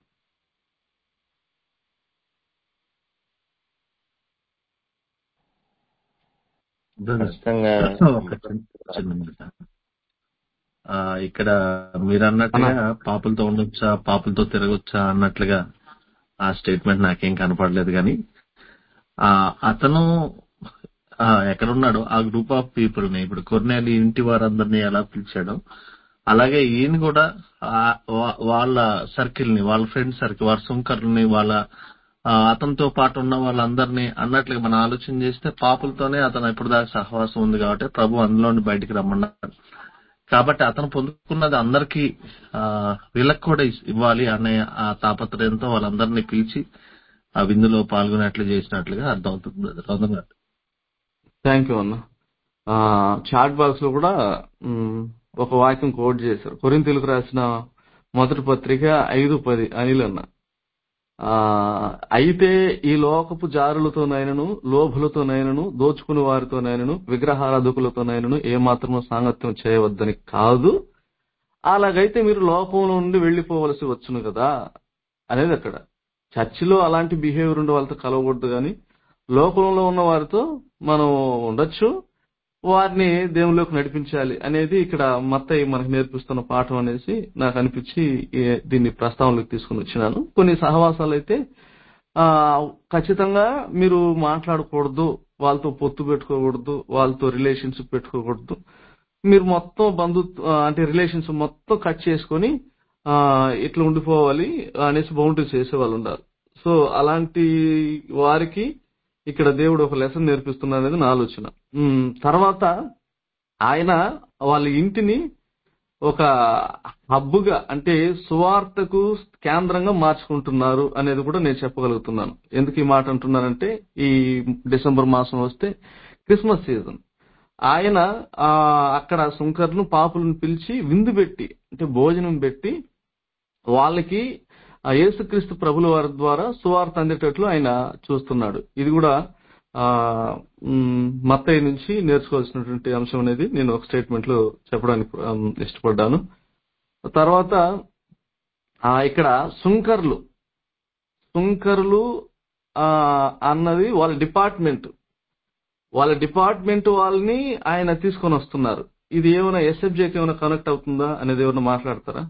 ఖచ్చితంగా ఒక చిన్న- చిన్న మాట. ఆ, ఇక్కడ మీరు అన్నట్టుగా పాపులతో ఉండొచ్చా పాపులతో తిరగొచ్చా అన్నట్లుగా ఆ స్టేట్మెంట్ నాకేం కనపడలేదు కానీ ఆ అతను ఆ, ఎక్కడున్నాడో ఆ గ్రూప్ ఆఫ్ పీపుల్ ని ఇప్పుడు కొన్నేళ్ళు ఇంటి వారందరినీ ఎలా పిలిచాడో అలాగే ఈయన కూడా ఆ- వా- వాళ్ళ సర్కిల్ ని వాళ్ళ ఫ్రెండ్ సర్కిల్ వాళ్ళ సుంకర్ని వాళ్ళ ఆ, అతనితో పాటు ఉన్న వాళ్ళందరినీ అన్నట్లుగా మనం ఆలోచన చేస్తే పాపులతోనే అతను ఇప్పుడు దాకా సహవాసం ఉంది కాబట్టి ప్రభు అందులోని బయటికి రమ్మన్నారు కాబట్టి అతను పొందుకున్నది అందరికీ ఆ, వీళ్ళకి కూడా ఇస్- ఇవ్వాలి అనే ఆ తాపత్రయంతో వాళ్ళందరినీ పిలిచి ఆ విందులో పాల్గొనేట్లు చేసినట్లుగా అర్థమవుతుంది brother. వందనాలు. థ్యాంక్ యూ అన్న చాట్ బాక్స్ లో కూడా మ్, ఒక వాక్యం కోడ్ చేశారు కొరింతలకు రాసిన మొదటి పత్రిక ఐదు పది అనిల్ అన్న ఆ, అయితే ఈ లోకపు జారులతోనైనను లోభులతోనైనను దోచుకుని వారితోనైనను విగ్రహారాధకులతోనైనను ఏమాత్రము సాంగత్యం చేయవద్దని కాదు అలాగైతే మీరు లోకంలో నుండి వెళ్లిపోవలసి వచ్చును కదా అనేది అక్కడ చర్చిలో అలాంటి బిహేవియర్ ఉండే వాళ్ళతో కలవకూడదు కానీ లోకంలో ఉన్న వారితో మనం ఉండొచ్చు వారిని దేవుళ్ళలోకి నడిపించాలి అనేది ఇక్కడ మత్తయి మనకు నేర్పిస్తున్న పాఠం అనేసి నాకు అనిపించి ఈ- దీన్ని ప్రస్తావనలోకి తీసుకుని వచ్చినాను కొన్ని సహవాసాలు అయితే ఆ ఖచ్చితంగా మీరు మాట్లాడకూడదు వాళ్ళతో పొత్తు పెట్టుకోకూడదు వాళ్ళతో రిలేషన్షిప్ పెట్టుకోకూడదు మీరు మొత్తం బంధుత్వ ఆ, అంటే రిలేషన్స్ మొత్తం కట్ చేసుకొని ఆ ఇట్లా ఉండిపోవాలి అనేసి బౌండరీస్ చేసే వాళ్ళు ఉన్నారు సో అలాంటి వారికి ఇక్కడ దేవుడు ఒక లెసన్ నేర్పిస్తున్నాడు అనేది నా ఆలోచన ఉమ్, తర్వాత ఆయన వాళ్ళ ఇంటిని ఒక హబ్బుగా అంటే సువార్తకు కేంద్రంగా మార్చుకుంటున్నారు అనేది కూడా నేను చెప్పగలుగుతున్నాను ఎందుకు ఈ మాట అంటున్నానంటే ఈ డిసెంబర్ మాసం వస్తే క్రిస్మస్ సీజన్ ఆయన ఆ అక్కడ సుంకర్ను పాపులను పిలిచి విందు పెట్టి అంటే భోజనం పెట్టి వాళ్ళకి ఆ యేసుక్రీస్తు ప్రభుల వారి ద్వారా సువార్త అందేటట్లు ఆయన చూస్తున్నాడు ఇది కూడా ఆ మ్, మత్తయి నుంచి నేర్చుకోవాల్సినటువంటి అంశం అనేది నేను ఒక స్టేట్మెంట్ లో చెప్పడానికి ఆమ్, ఇష్టపడ్డాను తర్వాత ఆ ఇక్కడ సుంకర్లు సుంకర్లు ఆ అన్నది వాళ్ళ డిపార్ట్మెంట్ వాళ్ళ డిపార్ట్మెంట్ వాళ్ళని ఆయన తీసుకొని వస్తున్నారు ఇది ఏమైనా ఎస్ఎఫ్జేకి ఏమైనా కనెక్ట్ అవుతుందా అనేది ఏమైనా మాట్లాడతారా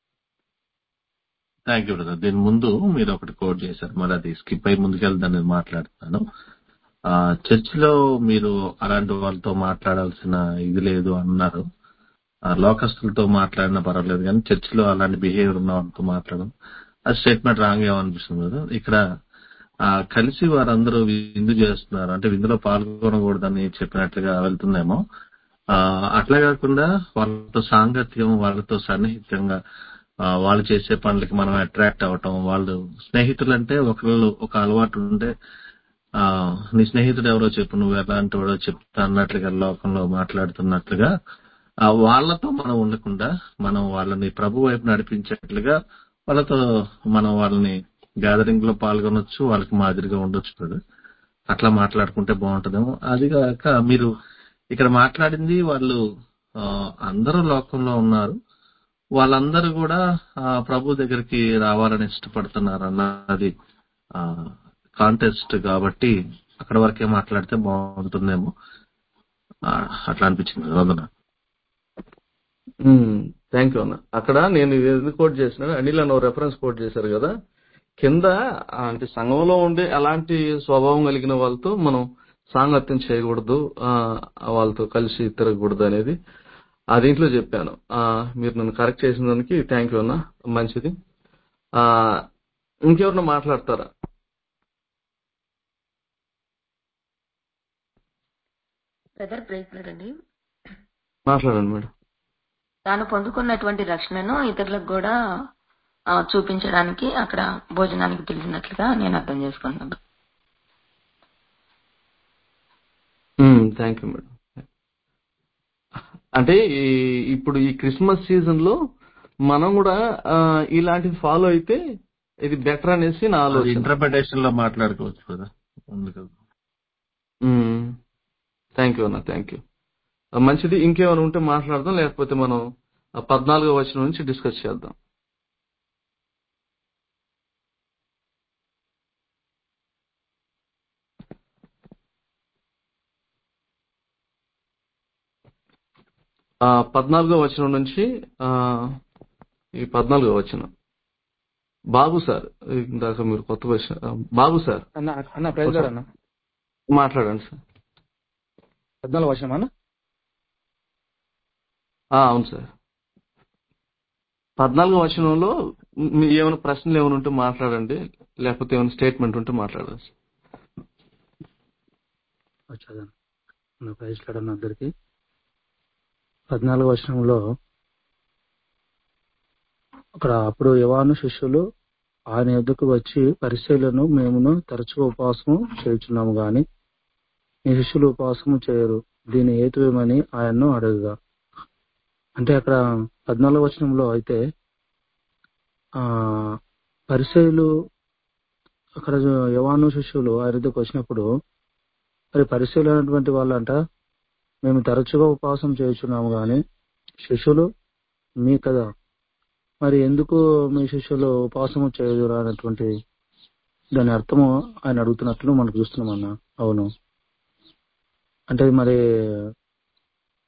థ్యాంక్ యూ బ్రదర్ దీని ముందు మీరు ఒకటి కోట్ చేశారు మరి అది స్కిప్ అయి ముందుకెళ్తాను నేను మాట్లాడుతున్నాను ఆ చర్చ్ లో మీరు అలాంటి వాళ్ళతో మాట్లాడాల్సిన ఇది లేదు అన్నారు ఆ లోకస్తులతో మాట్లాడినా పర్వాలేదు కానీ చర్చ్ లో అలాంటి బిహేవియర్ ఉన్న వాళ్ళతో మాట్లాడడం ఆ స్టేట్మెంట్ రాంగ్ ఏమనిపిస్తుంది కదా ఇక్కడ ఆ కలిసి వారందరూ విందు చేస్తున్నారు అంటే విందులో పాల్గొనకూడదని చెప్పినట్లుగా వెళ్తుందేమో ఆ అట్లా కాకుండా వాళ్ళతో సాంగత్యం వాళ్ళతో సన్నిహితంగా ఆ, వాళ్ళు చేసే పనులకి మనం అట్రాక్ట్ అవటం వాళ్ళు స్నేహితులు అంటే ఒకళ్ళు ఒక అలవాటు ఉంటే ఆ నీ స్నేహితుడు ఎవరో చెప్పు నువ్వు ఎలాంటి వాడో చెప్తా అన్నట్లుగా లోకంలో మాట్లాడుతున్నట్లుగా ఆ వాళ్ళతో మనం ఉండకుండా మనం వాళ్ళని ప్రభు వైపు నడిపించేట్లుగా వాళ్ళతో మనం వాళ్ళని గ్యాదరింగ్ లో పాల్గొనొచ్చు వాళ్ళకి మాదిరిగా ఉండొచ్చు కదా అట్లా మాట్లాడుకుంటే బాగుంటుందేమో అది కాక మీరు ఇక్కడ మాట్లాడింది వాళ్ళు ఆ, అందరూ లోకంలో ఉన్నారు వాళ్ళందరూ కూడా ఆ, ప్రభు దగ్గరికి రావాలని ఇష్టపడుతున్నారు అన్నది కాంటెస్ట్ కాబట్టి అక్కడ వరకే మాట్లాడితే బాగుంటుందేమో ఆ, అట్లా అనిపించింది వందన థ్యాంక్ యూ అన్న అక్కడ నేను ఇది ఎందుకు కోట్ చేసిన అనిల్ అన్న రెఫరెన్స్ కోట్ చేశారు కదా కింద ఆ, అంటే సంఘంలో ఉండే అలాంటి స్వభావం కలిగిన వాళ్ళతో మనం సాంగత్యం చేయకూడదు ఆ, వాళ్ళతో కలిసి తిరగకూడదు అనేది ఆ దీంట్లో చెప్పాను ఆ, మీరు నన్ను కరెక్ట్ చేసిన దానికి థ్యాంక్ యూ అన్న మంచిది ఆ, ఇంకెవరన్నా మాట్లాడతారా బ్రదర్ ప్రేజ్ అండి మాట్లాడండి మేడం తాను పొందుకున్నటువంటి రక్షణను ఇతరులకు కూడా ఆ, చూపించడానికి అక్కడ భోజనానికి పిలిచినట్లుగా నేను అర్థం చేసుకున్నాను థ్యాంక్ యూ మేడం అంటే ఈ- ఇప్పుడు ఈ క్రిస్మస్ సీజన్ లో మనం కూడా ఆ, ఇలాంటివి ఫాలో అయితే ఇది బెటర్ అనేసి నా అది ఆలోచన ఇంటర్ప్రిటేషన్ లో మాట్లాడుకోవచ్చు కదా ఉంది కదా థ్యాంక్ యూ అన్న థ్యాంక్ యూ మంచిది ఇంకేమైనా ఉంటే మాట్లాడదాం లేకపోతే మనం ఆ పద్నాలుగో వచనం నుంచి డిస్కస్ చేద్దాం ఆ పద్నాలుగో వచనం నుంచి ఆ ఈ పద్నాలుగో వచనం బాబు సార్ ఇందాక మీరు కొత్త వచనం బాబు సార్ అన్న అన్న ప్రైజ్ గారు అన్న మాట్లాడండి సార్ పద్నాలుగు వర్షం అన్న ఆ, అవును సార్ పద్నాలుగో వచనంలో మీ ఏమైనా ప్రశ్నలు ఏమైనా ఉంటే మాట్లాడండి లేకపోతే ఏమైనా స్టేట్మెంట్ ఉంటే మాట్లాడండి చదవండి నా ప్రైజ్ లాడన్న అందరికి పద్నాలుగు వర్షంలో అక్కడ అప్పుడు యవాను శిష్యులు ఆయన ఎద్దుకు వచ్చి పరిశీలను మేమును తరచుగా ఉపవాసము చేయుచున్నాము గాని మీ శిష్యులు ఉపవాసము చేయరు దీని హేతువేమని ఆయన్ను అడుగుగా అంటే అక్కడ పద్నాలుగు వచనంలో అయితే ఆ పరిచయులు అక్కడ యవాను శిష్యులు ఆయన ఎద్దుకు వచ్చినప్పుడు మరి పరిశీలన అయినటువంటి వాళ్ళంట మేము తరచుగా ఉపవాసం చేయుచున్నాము గాని శిష్యులు మీ కదా మరి ఎందుకు మీ శిష్యులు ఉపవాసము చేయదురా అన్నటువంటి దాని అర్థము ఆయన అడుగుతున్నట్లు మనకు చూస్తున్నాం అన్న అవును అంటే మరి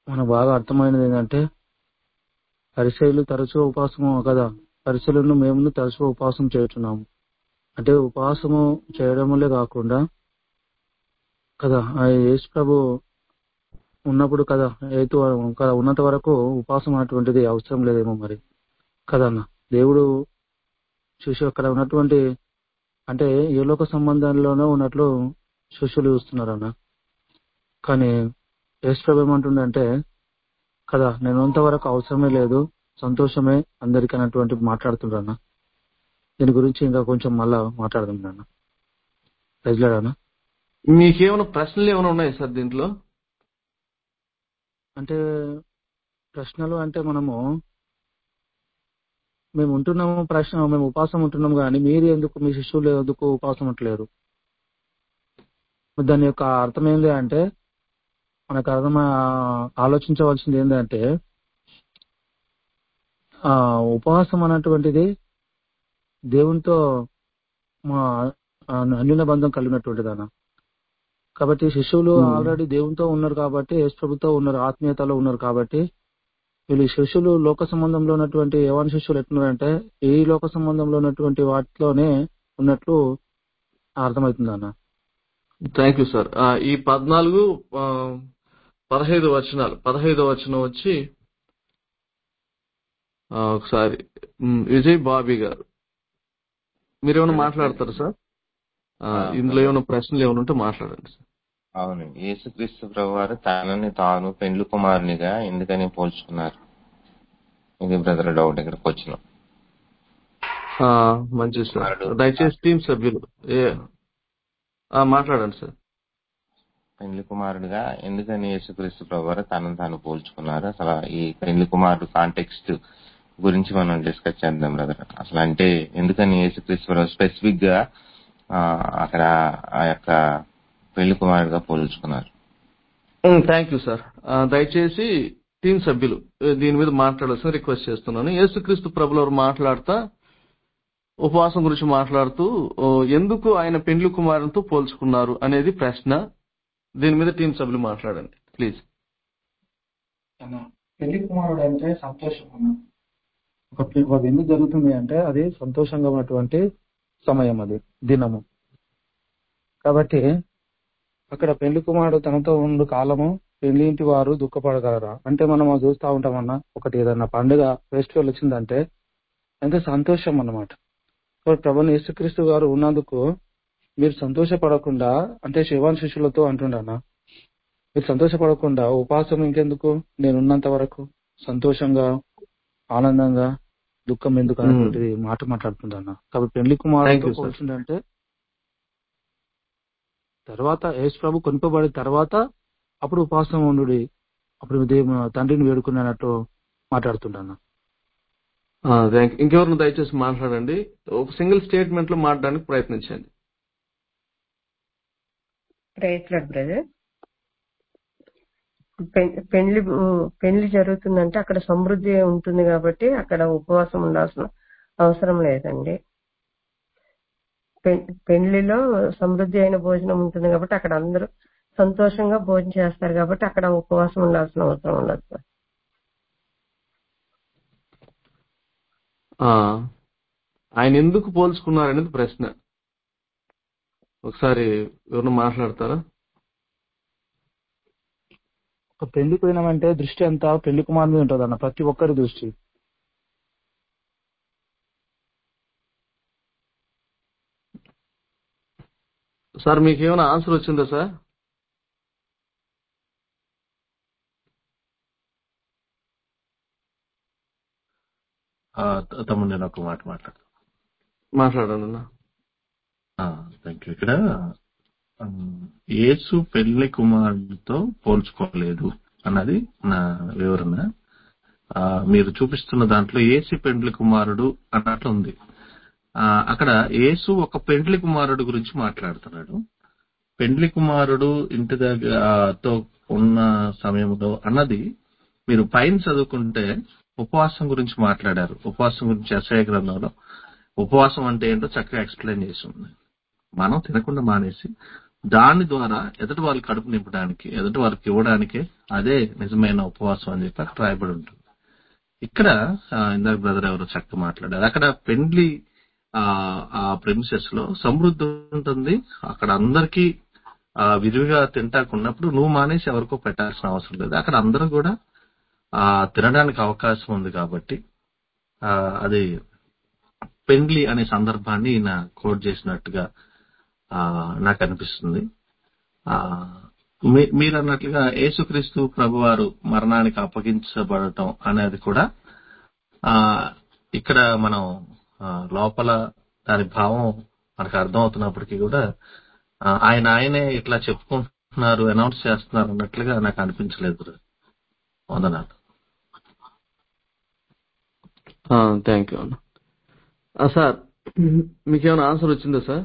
మనకు బాగా అర్థమైనది ఏంటంటే పరిశైలు తరచుగా ఉపవాసము కదా పరిశైలను మేము తరచుగా ఉపవాసం చేస్తున్నాము అంటే ఉపవాసము చేయడములే కాకుండా కదా ఆ యేసు ప్రభు ఉన్నప్పుడు కదా ఏతు కదా ఉన్నంత వరకు ఉపవాసం అటువంటిది అవసరం లేదేమో మరి కదా అన్న దేవుడు శిశు అక్కడ ఉన్నటువంటి అంటే ఏ లోక సంబంధంలోనే ఉన్నట్లు శిష్యులు చూస్తున్నారు అన్న కానీ యేసు ప్రభు ఏమంటుండంటే కదా నేను అంతవరకు అవసరమే లేదు సంతోషమే అందరికీ అన్నటువంటి మాట్లాడుతుండ్రన్న దీని గురించి ఇంకా కొంచెం మళ్ళా మాట్లాడదాం నాన్న ప్రజలాడనా మీకేమైనా ప్రశ్నలు ఏమైనా ఉన్నాయి సార్ దీంట్లో అంటే ప్రశ్నలు అంటే మనము మేము ఉంటున్నాము ప్రశ్న మేము ఉపాసం ఉంటున్నాము కానీ మీరు ఎందుకు మీ శిష్యులు ఎందుకు ఉపాసం ఉంటలేరు దాని యొక్క అర్థం ఏంటి అంటే మనకు అర్థం ఆలోచించవలసింది ఏంటంటే ఆ ఉపవాసం అన్నటువంటిది దేవునితో మా అన్యున బంధం కలిగినటువంటిది అన్న కాబట్టి శిష్యులు ఆల్రెడీ దేవునితో ఉన్నారు కాబట్టి యేసు ప్రభుతో ఉన్నారు ఆత్మీయతలో ఉన్నారు కాబట్టి వీళ్ళు ఈ శిష్యులు లోక సంబంధంలో ఉన్నటువంటి యవన శిష్యులు ఎట్లున్నారంటే ఈ లోక సంబంధంలో ఉన్నటువంటి వాటిలోనే ఉన్నట్లు అర్థమవుతుంది అన్న థ్యాంక్ యూ సార్ ఈ పద్నాలుగు ఆ, పదహైదు వచనాలు పదహైదో వచనం వచ్చి ఆ, ఒకసారి ఉమ్, విజయ్ బాబీ గారు మీరేమైనా మాట్లాడతారు సార్ ఆ, ఆ, ఇందులో ఏమైనా ప్రశ్నలు ఏమైనా ఉంటే మాట్లాడండి సార్ అవును యేసుక్రీస్తు ప్రభువారు తనని తాను పెండ్లు కుమారునిగా ఎందుకని పోల్చుకున్నారు ఇది బ్రదర్ డౌట్ ఇక్కడికి వచ్చిన ఆ, మంచిది సార్ కుమారుడు దయచేసి టీం సభ్యులు ఏ ఆ, మాట్లాడండి సార్ పెండ్లి కుమారుడుగా ఎందుకని యేసుక్రీస్తు ప్రభువారు తనను తాను పోల్చుకున్నారు అసలు ఈ పెండ్లి కుమారుడు కాంటెక్స్ట్ గురించి మనం డిస్కస్ చేద్దాం బ్రదర్ అసలు అంటే ఎందుకని యేసుక్రీస్తు ప్రభు స్పెసిఫిక్ గా ఆ, అక్కడ ఆ యొక్క పెళ్లి కుమారుడుగా పోల్చుకున్నారు థ్యాంక్ యూ సార్ ఆ, దయచేసి టీం సభ్యులు ఏ, దీని మీద మాట్లాడాల్సిన రిక్వెస్ట్ చేస్తున్నాను యేసుక్రీస్తు ప్రభుల వారు మాట్లాడుతా ఉపవాసం గురించి మాట్లాడుతూ ఓ, ఎందుకు ఆయన పెండ్లి కుమారునితో పోల్చుకున్నారు అనేది ప్రశ్న దీని మీద టీం సభ్యులు మాట్లాడండి ప్లీజ్ అన్న పెళ్లి కుమారుడు అంటే సంతోషం అన్న ఒక పె- ఒక ఎందుకు జరుగుతుంది అంటే అది సంతోషంగా ఉన్నటువంటి సమయం అది దినము కాబట్టి అక్కడ పెళ్లి కుమారుడు తనతో ఉండు కాలము పెళ్లి ఇంటి వారు దుఃఖపడగలరా అంటే మనం అది చూస్తా ఉంటామన్నా ఒకటి ఏదన్నా పండుగ ఫెస్టివల్ వచ్చిందంటే ఎంత సంతోషం అన్నమాట కాబట్టి ప్రభుని యేసుక్రీస్తు గారు ఉన్నందుకు మీరు సంతోషపడకుండా అంటే శివాన్ శిష్యులతో అంటుండన్నా మీరు సంతోషపడకుండా ఉపవాసం ఇంకెందుకు నేను ఉన్నంత వరకు సంతోషంగా ఆనందంగా దుఃఖం ఎందుకు అనేటువంటిది మాట మాట్లాడుతుందన్న కాబట్టి పెళ్లి Thank కుమారుడు you, sir. పోల్చిందంటే తర్వాత యేసు ప్రభు కొనుపబడిన తర్వాత అప్పుడు ఉపవాసం ఉండు అప్పుడు దేవు తండ్రిని వేడుకున్నట్టు మాట్లాడుతుండన్న థ్యాంక్ ఇంకెవరిని దయచేసి మాట్లాడండి ఒక సింగిల్ స్టేట్మెంట్ లో మాట్లాడడానికి ప్రయత్నించండి రైట్ బ్రదర్ పె- పెళ్లి పెళ్లి జరుగుతుందంటే అక్కడ సమృద్ధి ఉంటుంది కాబట్టి అక్కడ ఉపవాసం ఉండాల్సిన అవసరం లేదండి పె- పెళ్లిలో సమృద్ధి అయిన భోజనం ఉంటుంది కాబట్టి అక్కడ అందరూ సంతోషంగా భోజనం చేస్తారు కాబట్టి అక్కడ ఉపవాసం ఉండాల్సిన అవసరం ఉండదు సార్. ఆ, ఆయన ఎందుకు పోల్చుకున్నారు అనేది ప్రశ్న ఒకసారి ఎవరిని మాట్లాడతారా ఒక పెళ్లి పోయినామంటే దృష్టి అంతా పెళ్లి కుమార్ మీద ఉంటుంది అన్న ప్రతి ఒక్కరి దృష్టి సార్ మీకు ఏమైనా ఆన్సర్ వచ్చిందా సార్ ఆ, త- తమ్ముడు నేను ఒక మాట మాట్లాడతాను మాట్లాడండి అన్న థ్యాంక్ యూ ఇక్కడ ఉమ్, యేసు పెళ్లి కుమారుడితో పోల్చుకోలేదు అన్నది నా వివరణ ఆ, మీరు చూపిస్తున్న దాంట్లో ఏసు పెండ్లి కుమారుడు అన్నట్లు ఉంది ఆ, అక్కడ యేసు ఒక పెండ్లి కుమారుడు గురించి మాట్లాడుతున్నాడు పెండ్లి కుమారుడు ఇంటి దగ్గర ఆ, తో ఉన్న సమయంలో అన్నది మీరు పైన చదువుకుంటే ఉపవాసం గురించి మాట్లాడారు ఉపవాసం గురించి ఎస్ఐ గ్రంథంలో ఉపవాసం అంటే ఏంటో చక్కగా ఎక్స్ప్లెయిన్ చేసి ఉంది మనం తినకుండా మానేసి దాని ద్వారా ఎదుటి వాళ్ళ కడుపు నింపడానికి ఎదుటి వాళ్ళకి ఇవ్వడానికి అదే నిజమైన ఉపవాసం అని చెప్పి అక్కడ రాయబడి ఉంటుంది ఇక్కడ ఆ, ఇందాక బ్రదర్ ఎవరో చక్కగా మాట్లాడారు అక్కడ పెండ్లి ఆ ఆ ప్రెమిసెస్ లో సమృద్ధి ఉంటుంది అక్కడ అందరికీ ఆ, విరివిగా తింటాకున్నప్పుడు నువ్వు మానేసి ఎవరికో పెట్టాల్సిన అవసరం లేదు అక్కడ అందరూ కూడా ఆ తినడానికి అవకాశం ఉంది కాబట్టి ఆ అది పెండ్లి అనే సందర్భాన్ని ఈయన కోట్ చేసినట్టుగా ఆ నాకు అనిపిస్తుంది ఆ మీ- మీరు అన్నట్లుగా యేసుక్రీస్తు ప్రభువారు మరణానికి అప్పగించబడటం అనేది కూడా ఆ ఇక్కడ మనం ఆ, లోపల దాని భావం మనకు అర్థం అవుతున్నప్పటికీ కూడా ఆ, ఆయన ఆయనే ఇట్లా చెప్పుకుంటున్నారు అనౌన్స్ చేస్తున్నారు అన్నట్లుగా నాకు అనిపించలేదు వందనాలు థ్యాంక్ యూ అన్న ఆ, సార్ మీకేమైనా ఆన్సర్ వచ్చిందా సార్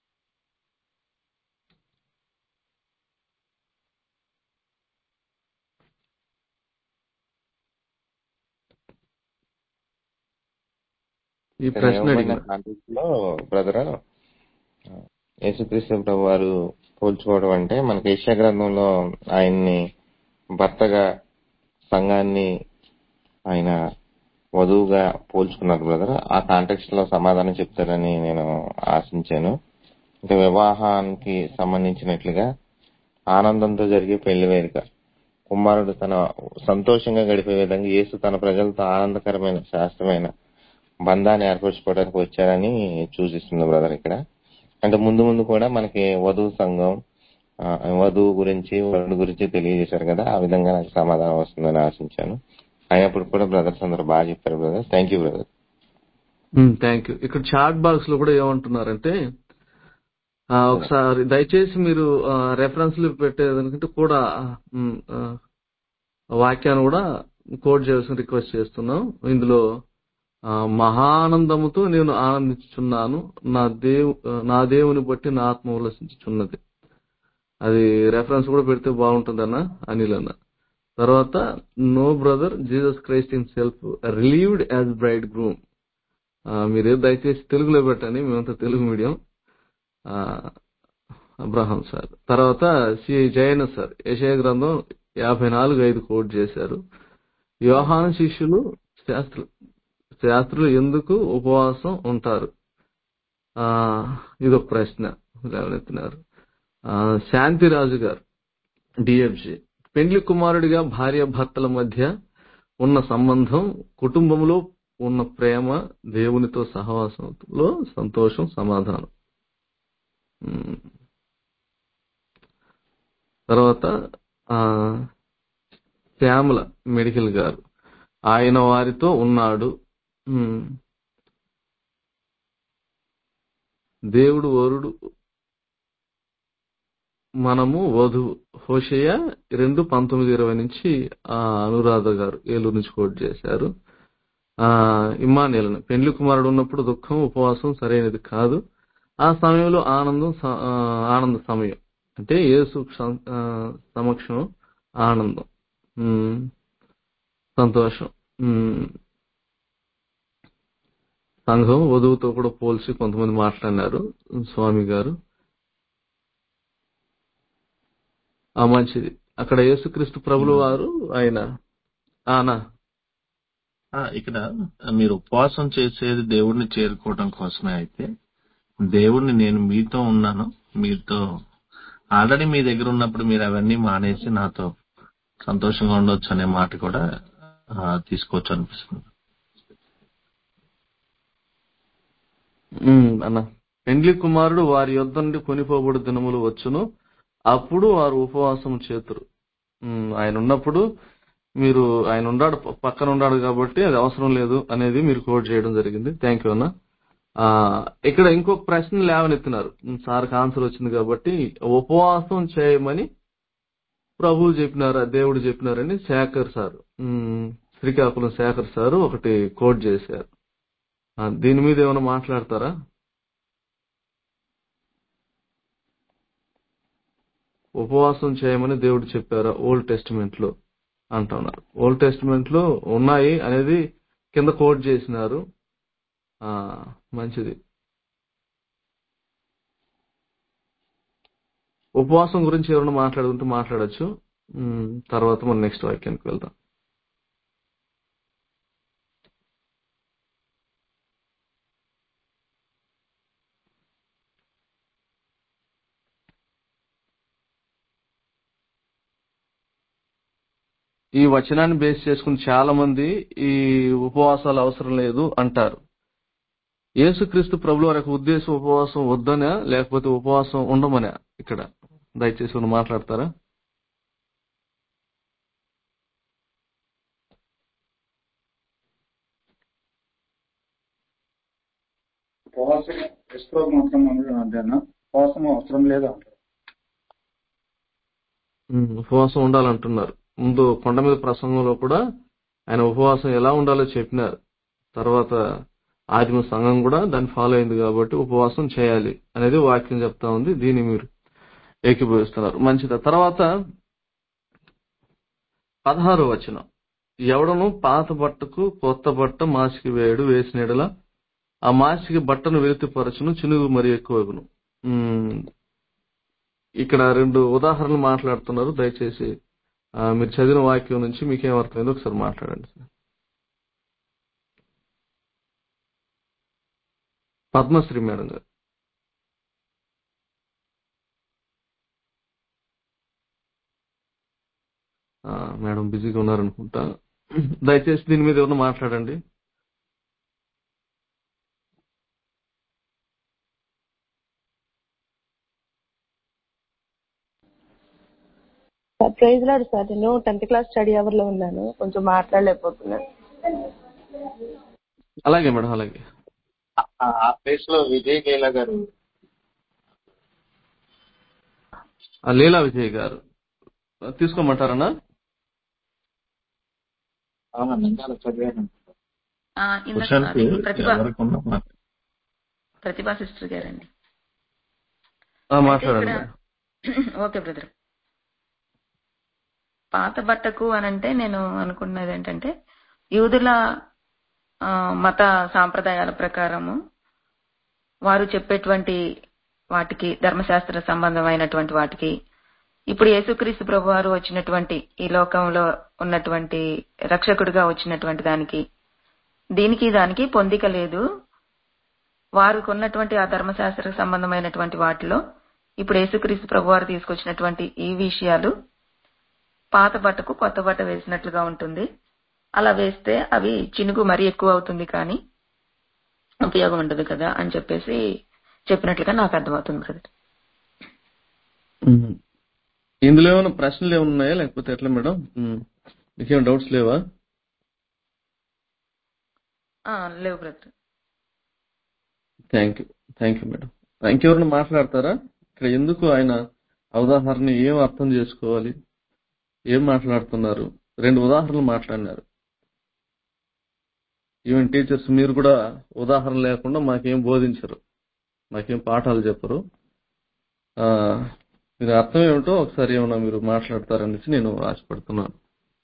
ఈ ఇక్కడ ప్రశ్న ఇవ్వబడిన అడిగిన కాంటెక్స్ట్ లో బ్రదర్ యేసుక్రీస్తు ప్రభు వారు పోల్చుకోవడం అంటే మనకి ఏషియా గ్రంథంలో ఆయన్ని భర్తగా సంఘాన్ని ఆయన వధువుగా పోల్చుకున్నారు బ్రదర్ ఆ కాంటెక్స్ట్ లో సమాధానం చెప్తారని నేను ఆశించాను ఇంకా వివాహానికి సంబంధించినట్లుగా ఆనందంతో జరిగే పెళ్లి వేడుక కుమారుడు తన సంతోషంగా గడిపే విధంగా యేసు తన ప్రజలతో ఆనందకరమైన శాస్త్రమైన బంధాన్ని ఏర్పరచుకోవడానికి వచ్చారని సూచిస్తుంది బ్రదర్ ఇక్కడ అంటే ముందు ముందు కూడా మనకి వధువు సంఘం ఆ, వధువు గురించి వరుడు గురించి తెలియజేశారు కదా ఆ విధంగా నాకు సమాధానం వస్తుందని ఆశించాను అయినప్పుడు కూడా బ్రదర్స్ అందరూ బాగా చెప్పారు brother thank you brother thank you ఇక్కడ చాట్ బాక్స్ లో కూడా ఏమంటున్నారంటే ఆ, ఒకసారి దయచేసి మీరు రెఫరెన్స్లు పెట్టేదానికంటే కూడా ఉమ్, ఆ, వాక్యాన్ని కూడా కోడ్ చేయాల్సిన రిక్వెస్ట్ చేస్తున్నాం ఇందులో ఆ, మహానందముతో నేను ఆనందించుచున్నాను నా దేవు నా దేవుని బట్టి నా ఆత్మ ఉల్లసించుచున్నది అది రెఫరెన్స్ కూడా పెడితే బాగుంటుందన్న అనిల్ అన్న తర్వాత no brother Jesus Christ in self relieved as bride groom మీరు దయచేసి తెలుగులో పెట్టండి మేమంతా తెలుగు మీడియం ఆ, అబ్రహాం సార్ తర్వాత సి జయన సార్ యశయ గ్రంథం యాభై నాలుగు ఐదు కోట్ చేశారు యోహాను శిష్యులు శాస్త్ర శాస్త్రులు ఎందుకు ఉపవాసం ఉంటారు ఆ ఇది ఒక ప్రశ్న లేవనెత్తినారు ఆ, శాంతిరాజు గారు డిఎఫ్జి పెండ్లి కుమారుడిగా భార్య భర్తల మధ్య ఉన్న సంబంధం కుటుంబంలో ఉన్న ప్రేమ దేవునితో సహవాసంలో సంతోషం సమాధానం ఉమ్. తర్వాత ఆ, శ్యామల మెడికల్ గారు ఆయన వారితో ఉన్నాడు ఉమ్. దేవుడు వరుడు మనము వధువు హోషయ రెండు పంతొమ్మిది ఇరవై నుంచి ఆ అనురాధ గారు ఏలూరు నుంచి కోట్ చేశారు ఆ ఇమ్మానేలను పెండ్లి కుమారుడు ఉన్నప్పుడు దుఃఖం ఉపవాసం సరైనది కాదు ఆ సమయంలో ఆనందం స- ఆ, ఆనంద సమయం అంటే యేసు సం- ఆ, సమక్షం ఆనందం ఉమ్, సంతోషం ఉమ్, సంఘం వధువుతో కూడా పోల్చి కొంతమంది మాట్లాడినారు స్వామి గారు ఆ మంచిది అక్కడ యేసుక్రీస్తు ప్రభులు వారు ఆయన ఆనా ఆ, ఇక్కడ మీరు ఉపవాసం చేసేది దేవుడిని చేరుకోవడం కోసమే అయితే దేవుడిని నేను మీతో ఉన్నాను మీతో ఆల్రెడీ మీ దగ్గర ఉన్నప్పుడు మీరు అవన్నీ మానేసి నాతో సంతోషంగా ఉండొచ్చు అనే మాట కూడా ఆ, తీసుకోవచ్చు అనిపిస్తుంది ఉమ్, అన్న పెండ్లి కుమారుడు వారి యొద్ద నుండి కొనిపోబడు దినములు వచ్చును అప్పుడు వారు ఉపవాసం చేతురు ఉమ్, ఆయన ఉన్నప్పుడు మీరు ఆయన ఉన్నాడు ప- పక్కన ఉన్నాడు కాబట్టి అది అవసరం లేదు అనేది మీరు కోట్ చేయడం జరిగింది థ్యాంక్ యూ అన్న ఆ, ఇక్కడ ఇంకొక ప్రశ్న లేవనెత్తినారు ఉమ్, సార్కి ఆన్సర్ వచ్చింది కాబట్టి ఉపవాసం చేయమని ప్రభువు చెప్పినారా దేవుడు చెప్పినారని శేఖర్ సార్ ఉమ్, శ్రీకాకుళం శేఖర్ సార్ ఒకటి కోట్ చేశారు ఆ, దీని మీద ఏమైనా మాట్లాడతారా ఉపవాసం చేయమని దేవుడు చెప్పారా ఓల్డ్ టెస్టిమెంట్ లో అంటున్నారు ఓల్డ్ టెస్టిమెంట్ లో ఉన్నాయి అనేది కింద కోట్ చేసినారు ఆ మంచిది ఉపవాసం గురించి ఎవరైనా మాట్లాడుకుంటే మాట్లాడొచ్చు ఉమ్, తర్వాత మనం నెక్స్ట్ వాక్యానికి వెళ్దాం ఈ వచనాన్ని బేస్ చేసుకుని చాలా మంది ఈ ఉపవాసాలు అవసరం లేదు అంటారు యేసుక్రీస్తు ప్రభుల వారి యొక్క ఉద్దేశం ఉపవాసం వద్దనా లేకపోతే ఉపవాసం ఉండమనా ఇక్కడ దయచేసి మనం మాట్లాడతారా ఉపవాసం క్రిస్తువు మాత్రం ఉండడం అంతేనా ఉపవాసం అవసరం లేదు అంటారు ఉమ్, ఉపవాసం ఉండాలంటున్నారు ముందు కొండ మీద ప్రసంగంలో కూడా ఆయన ఉపవాసం ఎలా ఉండాలో చెప్పినారు తర్వాత ఆదిమ సంఘం కూడా దాన్ని ఫాలో అయింది కాబట్టి ఉపవాసం చేయాలి అనేది వాక్యం చెప్తా ఉంది దీన్ని మీరు ఏకీభవిస్తున్నారు మంచిది తర్వాత పదహారో వచనం ఎవడను పాత బట్టకు కొత్త బట్ట మాసికి వేయడు వేసిన యెడల ఆ మాసికి బట్టను వెలితిపరచును చినుగు మరి ఎక్కువగును ఉమ్, ఇక్కడ రెండు ఉదాహరణలు మాట్లాడుతున్నారు దయచేసి ఆ, మీరు చదివిన వాక్యం నుంచి మీకేం అర్థమైందో ఒకసారి మాట్లాడండి పద్మశ్రీ మేడం గారు ఆ, మేడం బిజీగా ఉన్నారనుకుంటా దయచేసి దీని మీద ఏమన్నా మాట్లాడండి ప్రైజ్ లాడు సార్ నేను టెన్త్ క్లాస్ స్టడీ అవర్ లో ఉన్నాను కొంచెం మాట్లాడలేకపోతున్నాను అలాగే మేడం అలాగే ఆ ప్లేస్ లో విజయ్ లీలా గారు ఆ, లీలా విజయ్ గారు ఆ, తీసుకోమంటారన్నా అవునండి ఇంకా చదివాను ఆ, ఇందాక క్వశ్చన్ అది ప్రతిభ ఎవరికి ఉందా ప్రతిభా సిస్టర్ గారండి ఆ, అయితే మాట్లాడండి ఇక్కడ ఓకే బ్రదర్ పాత బట్టకు అని అంటే నేను అనుకున్నది ఏంటంటే యూదుల ఆ, మత సాంప్రదాయాల ప్రకారము వారు చెప్పేటువంటి వాటికి ధర్మశాస్త్ర సంబంధమైనటువంటి వాటికి ఇప్పుడు యేసుక్రీస్తు ప్రభు వారు వచ్చినటువంటి ఈ లోకంలో ఉన్నటువంటి రక్షకుడిగా వచ్చినటువంటి దానికి దీనికి దానికి పొందిక లేదు వారికి ఉన్నటువంటి ఆ ధర్మశాస్త్ర సంబంధమైనటువంటి వాటిలో ఇప్పుడు యేసుక్రీస్తు ప్రభు వారు తీసుకొచ్చినటువంటి ఈ విషయాలు పాత బట్టకు కొత్త బట్ట వేసినట్లుగా ఉంటుంది అలా వేస్తే అవి చినుగు మరీ ఎక్కువ అవుతుంది కానీ ఉపయోగం ఉండదు కదా అని చెప్పేసి చెప్పినట్లుగా నాకు అర్థమవుతుంది బ్రదర్ ఉమ్. ఇందులో ఏమైనా ప్రశ్నలు ఏమైనా ఉన్నాయా లేకపోతే ఎట్లా మేడం ఉమ్. మీకేమైనా డౌట్స్ లేవా ఆ, లేవు brother thank you thank you madam ఇంకెవరైనా మాట్లాడతారా ఇక్కడ ఎందుకు ఆయన ఉదాహరణ ఏం అర్థం చేసుకోవాలి ఏం మాట్లాడుతున్నారు రెండు ఉదాహరణలు మాట్లాడినారు ఈవెన్ టీచర్స్ మీరు కూడా ఉదాహరణ లేకుండా మాకేం బోధించరు మాకేం పాఠాలు చెప్పరు ఆ, దీని అర్థం ఏమిటో ఒకసారి ఏమైనా మీరు మాట్లాడతారనేసి నేను ఆశపడుతున్నాను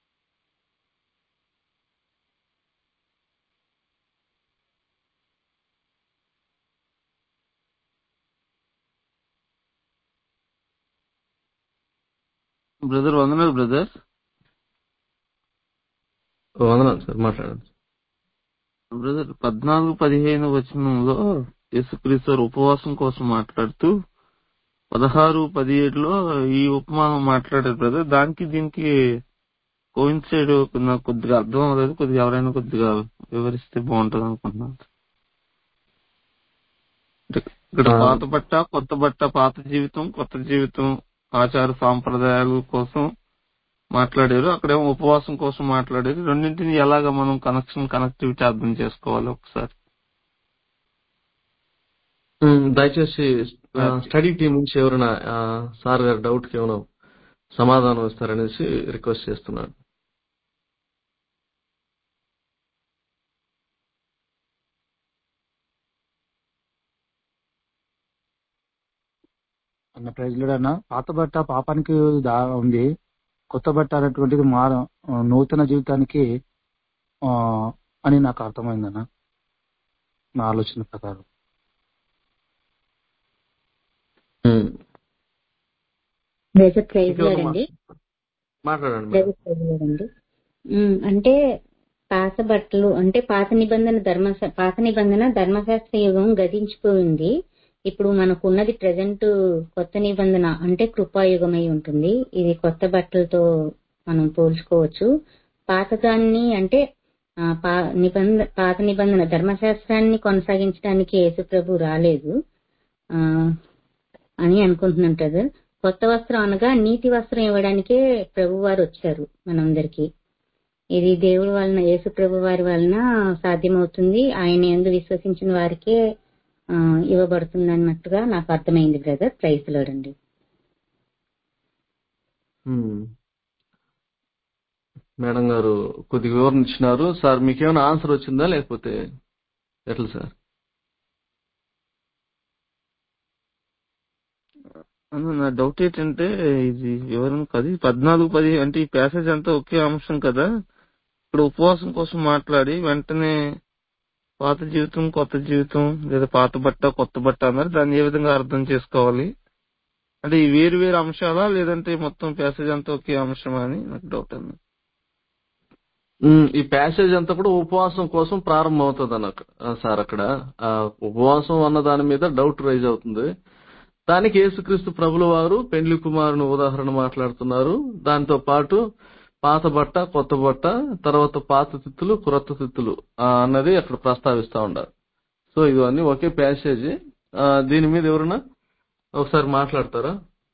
బ్రదర్ వందనాలు బ్రదర్ వందనాలు సార్ మాట్లాడండి బ్రదర్ పద్నాలుగు పదిహేను వచనంలో యేసుక్రీస్తు వారు ఉపవాసం కోసం మాట్లాడుతూ పదహారు పదిహేడులో ఈ ఉపమానం మాట్లాడారు బ్రదర్ దానికి దీనికి కోయిన్సైడ్ నాకు కొద్దిగా అర్థం అవ్వలేదు కొద్దిగా ఎవరైనా కొద్దిగా వివరిస్తే బాగుంటుంది అనుకుంటున్నాను అంటే ఇక్కడ ఆ. పాత బట్ట కొత్త బట్ట పాత జీవితం కొత్త జీవితం ఆచార సాంప్రదాయాల కోసం మాట్లాడారు అక్కడేమో ఉపవాసం కోసం మాట్లాడారు రెండింటిని ఎలాగ మనం కనెక్షన్ కనెక్టివిటీ అర్థం చేసుకోవాలి ఒకసారి ఉమ్, దయచేసి ఆ, స్టడీ టీం నుంచి ఎవరైనా ఆ, సార్ గారి డౌట్ కి ఏమైనా సమాధానం ఇస్తారనేసి రిక్వెస్ట్ చేస్తున్నాను అన్న ప్రైజ్లో అన్న పాత బట్ట పాపానికి దా ఉంది కొత్త బట్ట అనేటువంటిది మార నూతన జీవితానికి ఆ అని నాకు అర్థమైందన్న నా ఆలోచన ప్రకారం ఉమ్. బ్రదర్ ప్రైజ్ ఇంకేమైనా లాడండి మా- మాట్లాడండి మేడం బ్రదర్ ప్రైజ్ లాడండి ఉమ్, అంటే పాత బట్టలు అంటే పాత నిబంధన ధర్మ పాత నిబంధన ధర్మశాస్త్ర యుగం గతించిపోయింది ఇప్పుడు మనకు ఉన్నది ప్రజెంట్ కొత్త నిబంధన అంటే కృపాయుగం అయి ఉంటుంది ఇది కొత్త బట్టలతో మనం పోల్చుకోవచ్చు పాతదాన్ని అంటే ఆ, పా నిబంధన పాత నిబంధన ధర్మశాస్త్రాన్ని కొనసాగించడానికి యేసుప్రభు రాలేదు ఆ, అని అనుకుంటున్నాను బ్రదర్ కొత్త వస్త్రం అనగా నీతి వస్త్రం ఇవ్వడానికే ప్రభు వారు వచ్చారు మనందరికి ఇది దేవుడి వలన యేసు ప్రభు వారి వలన సాధ్యమవుతుంది ఆయన ఎందు విశ్వసించిన వారికే ఆ, ఇవ్వబడుతుంది అన్నట్టుగా నాకు అర్థమైంది బ్రదర్ ప్రైజ్ లోడండి ఉమ్. మేడం గారు కొద్దిగా వివరణ ఇచ్చినారు సార్ మీకేమైనా ఆన్సర్ వచ్చిందా లేకపోతే ఎట్లా సార్ అన్న నా డౌట్ ఏంటంటే ఇది వివరణ పది పద్నాలుగు పది అంటే ఈ ప్యాసేజ్ అంతా ఒకే అంశం కదా ఇప్పుడు ఉపవాసం కోసం మాట్లాడి వెంటనే పాత జీవితం కొత్త జీవితం లేదా పాత బట్ట కొత్త బట్ట అన్నారు దాన్ని ఏ విధంగా అర్థం చేసుకోవాలి అంటే ఈ వేరు వేరు అంశాలా లేదంటే మొత్తం ప్యాసేజ్ అంతా ఒకే అంశమా అని నాకు డౌట్ అన్న ఉమ్, ఈ ప్యాసేజ్ అంతా కూడా ఉపవాసం కోసం ప్రారంభం అవుతుంది అన్న సార్ అక్కడ ఆ ఉపవాసం అన్న దాని మీద డౌట్ రైజ్ అవుతుంది దానికి యేసుక్రీస్తు ప్రభుల వారు పెండ్లి కుమారుని ఉదాహరణ మాట్లాడుతున్నారు దాంతో పాటు పాత బట్ట కొత్త బట్ట తర్వాత పాత తిత్తులు క్రొత్త తిత్తులు ఆ, అన్నది అక్కడ ప్రస్తావిస్తా ఉన్నారు సో ఇవన్నీ ఒకే ప్యాసేజ్ దీని మీద ఎవరన్నా ఒకసారి మాట్లాడతారా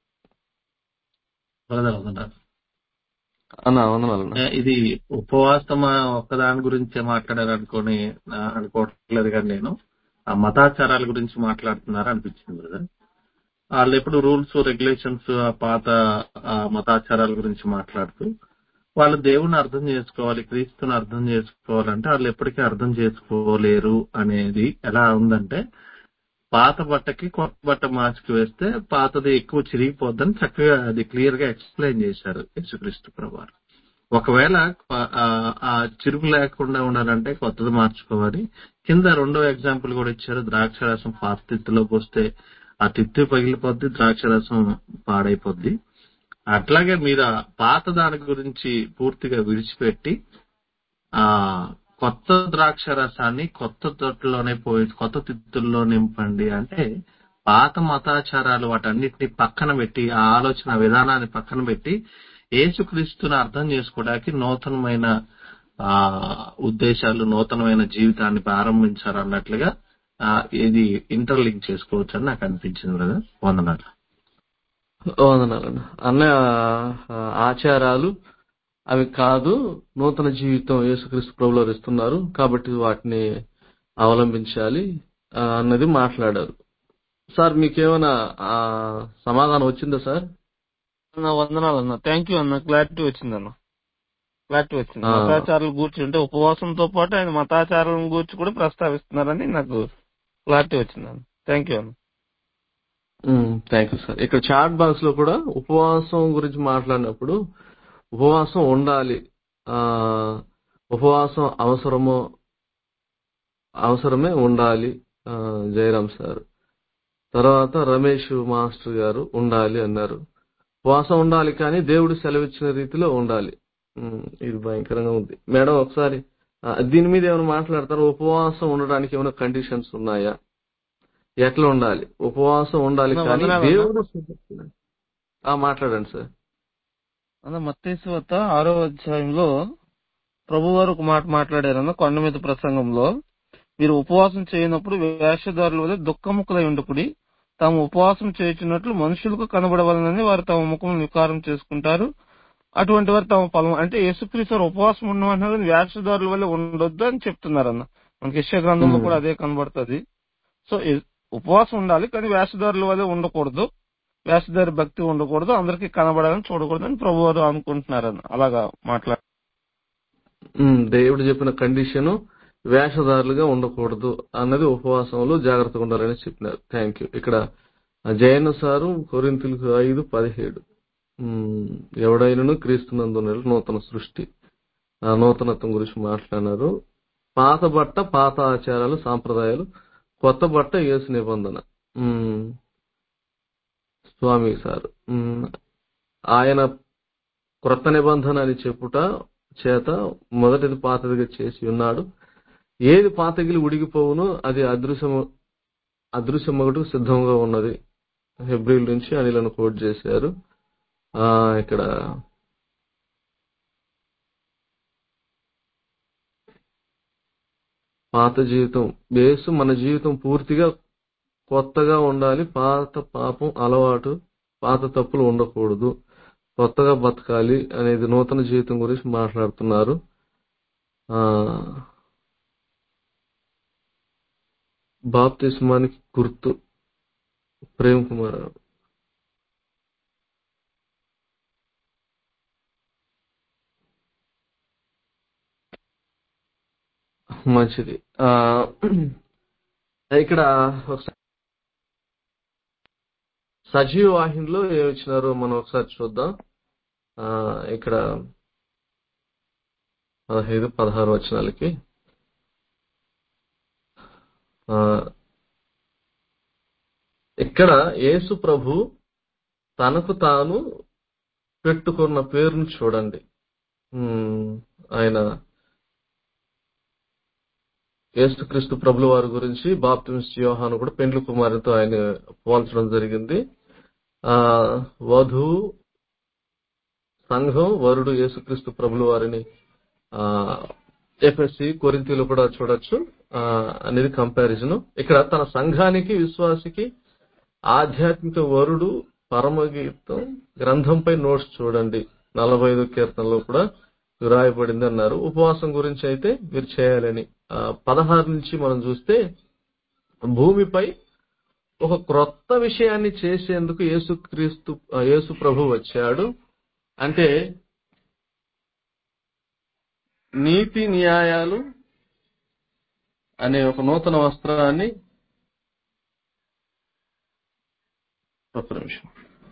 బ్రదర్ వందనాలు. అన్న వందనాలన్న ఏ, ఇది ఉపవాసం ఒక్కదాని గురించే మాట్లాడారనుకొని ఆ, అనుకోవట్లేదు కానీ నేను ఆ మతాచారాల గురించి మాట్లాడుతున్నారు అనిపించింది బ్రదర్ వాళ్ళు ఎప్పుడు రూల్స్ రెగ్యులేషన్స్ ఆ పాత ఆ, మతాచారాల గురించి మాట్లాడుతూ వాళ్ళు దేవుని అర్థం చేసుకోవాలి క్రీస్తుని అర్థం చేసుకోవాలంటే వాళ్ళు ఎప్పటికీ అర్థం చేసుకోలేరు అనేది ఎలా ఉందంటే పాత బట్టకి కొత్త బట్ట మార్చుకు వేస్తే పాతది ఎక్కువ చిరిగిపోద్దని చక్కగా అది క్లియర్ గా ఎక్స్ప్లెయిన్ చేశారు యేసుక్రీస్తు ప్రభువారు ఒకవేళ ఆ- ఆ- ఆ చిరుకు లేకుండా ఉండాలంటే కొత్తది మార్చుకోవాలి కింద రెండో ఎగ్జాంపుల్ కూడా ఇచ్చారు ద్రాక్ష రసం పాత తిత్తులో పోస్తే ఆ తిత్తి పగిలిపోద్ది ద్రాక్ష రసం పాడైపోద్ది అట్లాగే మీరు ఆ పాత దాని గురించి పూర్తిగా విడిచిపెట్టి ఆ కొత్త ద్రాక్ష రసాన్ని కొత్త తొట్టులోనే పోయి కొత్త తిత్తుల్లో నింపండి అంటే పాత మతాచారాలు వాటన్నిటిని పక్కన పెట్టి ఆ ఆలోచన విధానాన్ని పక్కన పెట్టి యేసుక్రీస్తుని అర్థం చేసుకోవడానికి నూతనమైన ఆ ఉద్దేశాలు నూతనమైన జీవితాన్ని ప్రారంభించారు అన్నట్లుగా ఆ, ఇది ఇంటర్లింక్ చేసుకోవచ్చు అని నాకు అనిపించింది కదా వందనాలు వందనాలన్న అన్న ఆ, ఆచారాలు అవి కాదు నూతన జీవితం యేసుక్రీస్తు ప్రభులు ఇస్తున్నారు కాబట్టి వాటిని అవలంబించాలి ఆ, అన్నది మాట్లాడారు సార్ మీకేమైనా ఆ, సమాధానం వచ్చిందా సార్ అన్న వందనాలు అన్న థ్యాంక్ యూ అన్న క్లారిటీ వచ్చిందన్న క్లారిటీ వచ్చింది ఆ. మతాచారాల గూర్చి అంటే ఉపవాసంతో పాటు ఆయన మతాచారాలను గూర్చి కూడా ప్రస్తావిస్తున్నారని నాకు క్లారిటీ వచ్చిందన్న థ్యాంక్ యూ అన్న థ్యాంక్ యూ సార్ ఇక్కడ చాట్ బాక్స్ లో కూడా ఉపవాసం గురించి మాట్లాడినప్పుడు ఉపవాసం ఉండాలి ఆ ఉపవాసం అవసరమో అవసరమే ఉండాలి ఆ, జయరాం సార్ తర్వాత రమేష్ మాస్టర్ గారు ఉండాలి అన్నారు ఉపవాసం ఉండాలి కానీ దేవుడు సెలవిచ్చిన రీతిలో ఉండాలి ఉమ్, ఇది భయంకరంగా ఉంది మేడం ఒకసారి ఆ, దీని మీద ఏమైనా మాట్లాడతారు ఉపవాసం ఉండడానికి ఏమైనా కండిషన్స్ ఉన్నాయా ఎట్లా ఉండాలి ఉపవాసం ఉండాలి అన్న, కానీ వందనాలు అన్న. దేవుడు ఆ, మాట్లాడండి సార్ అన్న మత్తయి వార్త ఆరో అధ్యాయంలో ప్రభువారు ఒక మాట మాట్లాడారన్న కొండ మీద ప్రసంగంలో మీరు ఉపవాసం చేయనప్పుడు వేషధారుల వల్ల దుఃఖముఖులై ఉండకుడి తాము ఉపవాసం చేయుచున్నట్లు మనుషులకు కనబడవలనని వారు తమ ముఖం వికారం చేసుకుంటారు అటువంటి వారు తమ ఫలం అంటే యేసుక్రీస్తు వారు ఉపవాసం ఉండమన్నారు వేషధారుల వల్ల ఉండొద్దు అని చెప్తున్నారన్న మనకి యెషయా గ్రంథంలో కూడా అదే కనబడుతుంది సో ఈ- ఉపవాసం ఉండాలి కానీ వేషధారుల వల్ల ఉండకూడదు వేషధారి భక్తి ఉండకూడదు అందరికీ కనబడాలని చూడకూడదు అని ప్రభు వారు అనుకుంటున్నారన్న అలాగా మాట్లాడు ఉమ్, దేవుడు చెప్పిన కండిషన్ వేషధారులుగా ఉండకూడదు అన్నది ఉపవాసంలో జాగ్రత్తగా ఉండాలని చెప్పినారు థ్యాంక్ యూ ఇక్కడ జయన సారు కొరింతలకు ఐదు పదిహేడు ఉమ్, ఎవడైనను క్రీస్తునందు నూతన సృష్టి ఆ నూతనత్వం గురించి మాట్లాడినారు పాత బట్ట పాత ఆచారాలు సాంప్రదాయాలు కొత్త బట్ట యేసు నిబంధన ఉమ్, స్వామి సార్ ఉమ్, ఆయన క్రొత్త నిబంధన అని చెప్పుట చేత మొదటిది పాతదిగా చేసి ఉన్నాడు ఏది పాతగిలి ఉడిగిపోవునో అది అదృశ్యము అదృశ్యమొకటి సిద్ధంగా ఉన్నది హెబ్రిల్ నుంచి అనిలను కోట్ చేశారు ఆ ఇక్కడ పాత జీవితం బేసు మన జీవితం పూర్తిగా కొత్తగా ఉండాలి పాత పాపం అలవాటు పాత తప్పులు ఉండకూడదు కొత్తగా బతకాలి అనేది నూతన జీవితం గురించి మాట్లాడుతున్నారు ఆ బాప్తిస్మానికి గుర్తు ప్రేమ్ కుమార్ గారు. మంచిది ఆ ఇక్కడ ఒకసారి సజీవ వాహినిలో ఏమి ఇచ్చినారో మనం ఒకసారి చూద్దాం ఆ ఇక్కడ పదహైదు పదహారు వచనాలకి ఆ ఇక్కడ యేసు ప్రభు తనకు తాను పెట్టుకున్న పేరును చూడండి ఉమ్, ఆయన యేసుక్రీస్తు ప్రభుల వారి గురించి బాప్తిమిస్ట్ యోహాను కూడా పెండ్లి కుమారుతో ఆయన పోల్చడం జరిగింది ఆ వధువు సంఘం వరుడు యేసుక్రీస్తు ప్రభుల వారిని ఆ ఎఫ్ఎస్సి కొరింతీలో కూడా చూడొచ్చు ఆ, అనేది కంపారిజన్ ఇక్కడ తన సంఘానికి విశ్వాసికి ఆధ్యాత్మిక వరుడు పరమగీతం గ్రంథంపై నోట్స్ చూడండి నలభై ఐదు కీర్తనలో కూడా రాయబడింది అన్నారు ఉపవాసం గురించి అయితే మీరు చేయాలని ఆ, పదహారు నుంచి మనం చూస్తే భూమిపై ఒక క్రొత్త విషయాన్ని చేసేందుకు యేసుక్రీస్తు ఆ, యేసు ప్రభు వచ్చాడు అంటే నీతి న్యాయాలు అనే ఒక నూతన వస్త్రాన్ని ఒక్క నిమిషం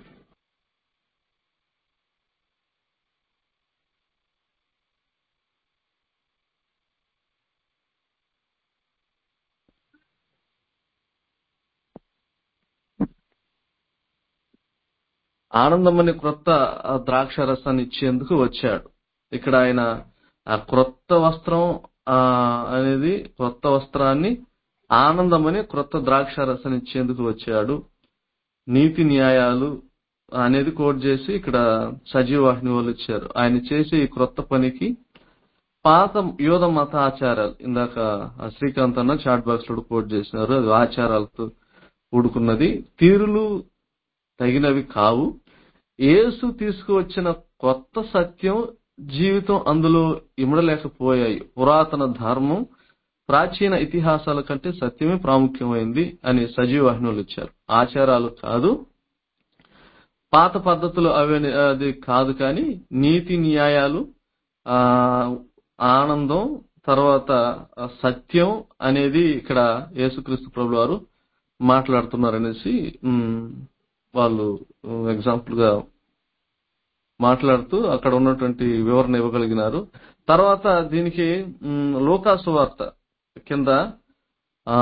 ఆనందం అనే క్రొత్త ఆ, ద్రాక్ష రసాన్ని ఇచ్చేందుకు వచ్చాడు ఇక్కడ ఆయన ఆ క్రొత్త వస్త్రం ఆ, అనేది క్రొత్త వస్త్రాన్ని ఆనందం అనే క్రొత్త ద్రాక్ష రసాన్ని ఇచ్చేందుకు వచ్చాడు నీతి న్యాయాలు అనేది కోట్ చేసి ఇక్కడ సజీవ వాహిని వాళ్ళు ఇచ్చారు ఆయన చేసే ఈ క్రొత్త పనికి పాత యోధ మత ఆచారాలు ఇందాక ఆ శ్రీకాంత్ అన్న చాట్ బాక్స్ లో కోట్ చేసినారు అది ఆచారాలతో కూడుకున్నది తీరులు తగినవి కావు యేసు తీసుకువచ్చిన కొత్త సత్యం జీవితం అందులో ఇమడలేకపోయాయి పురాతన ధర్మం ప్రాచీన ఇతిహాసాల కంటే సత్యమే ప్రాముఖ్యమైంది అని సజీవ వాహినులు ఇచ్చారు ఆచారాలు కాదు పాత పద్ధతులు అవి అది కాదు కానీ నీతి న్యాయాలు ఆ ఆనందం తర్వాత ఆ సత్యం అనేది ఇక్కడ యేసుక్రీస్తు ప్రభుల వారు మాట్లాడుతున్నారనేసి ఉమ్, వాళ్ళు ఎగ్జాంపుల్ గా మాట్లాడుతూ అక్కడ ఉన్నటువంటి వివరణ ఇవ్వగలిగినారు తర్వాత దీనికి ఉమ్, లోకాసు వార్త కింద ఆ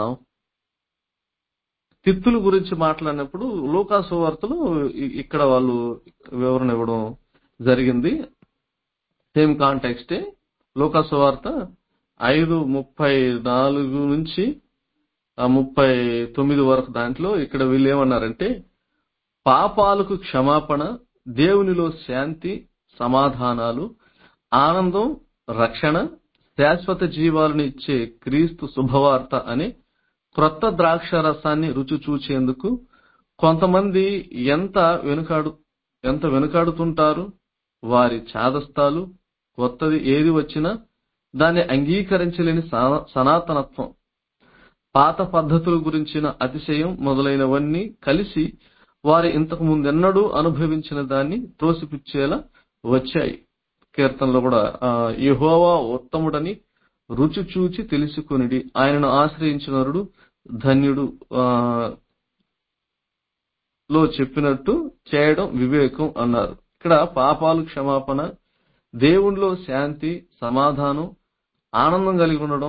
తిత్తుల గురించి మాట్లాడినప్పుడు లోకాసు వార్తలు ఇ- ఇక్కడ వాళ్ళు వివరణ ఇవ్వడం జరిగింది సేమ్ కాంటెక్స్టే లోకాసు వార్త ఐదు ముప్పై నాలుగు నుంచి ఆ ముప్పై తొమ్మిది వరకు దాంట్లో ఇక్కడ వీళ్ళు ఏమన్నారంటే పాపాలకు క్షమాపణ దేవునిలో శాంతి సమాధానాలు ఆనందం రక్షణ శాశ్వత జీవాలను ఇచ్చే క్రీస్తు శుభవార్త అనే క్రొత్త ద్రాక్ష రసాన్ని రుచి చూచేందుకు కొంతమంది ఎంత వెనుకాడు ఎంత వెనుకాడుతుంటారు వారి చాదస్తాలు కొత్తది ఏది వచ్చినా దాన్ని అంగీకరించలేని సనా- సనాతనత్వం పాత పద్ధతుల గురించిన అతిశయం మొదలైనవన్నీ కలిసి వారు ఇంతకు ముందెన్నడూ అనుభవించిన దాన్ని త్రోసిపుచ్చేలా వచ్చాయి కీర్తనలో కూడా ఆ, యెహోవా ఉత్తముడని రుచి చూచి తెలుసుకొనిడి ఆయనను ఆశ్రయించిన నరుడు ధన్యుడు ఆ, లో చెప్పినట్టు చేయడం వివేకం అన్నారు ఇక్కడ పాపాలు క్షమాపణ దేవునిలో శాంతి సమాధానం ఆనందం కలిగి ఉండడం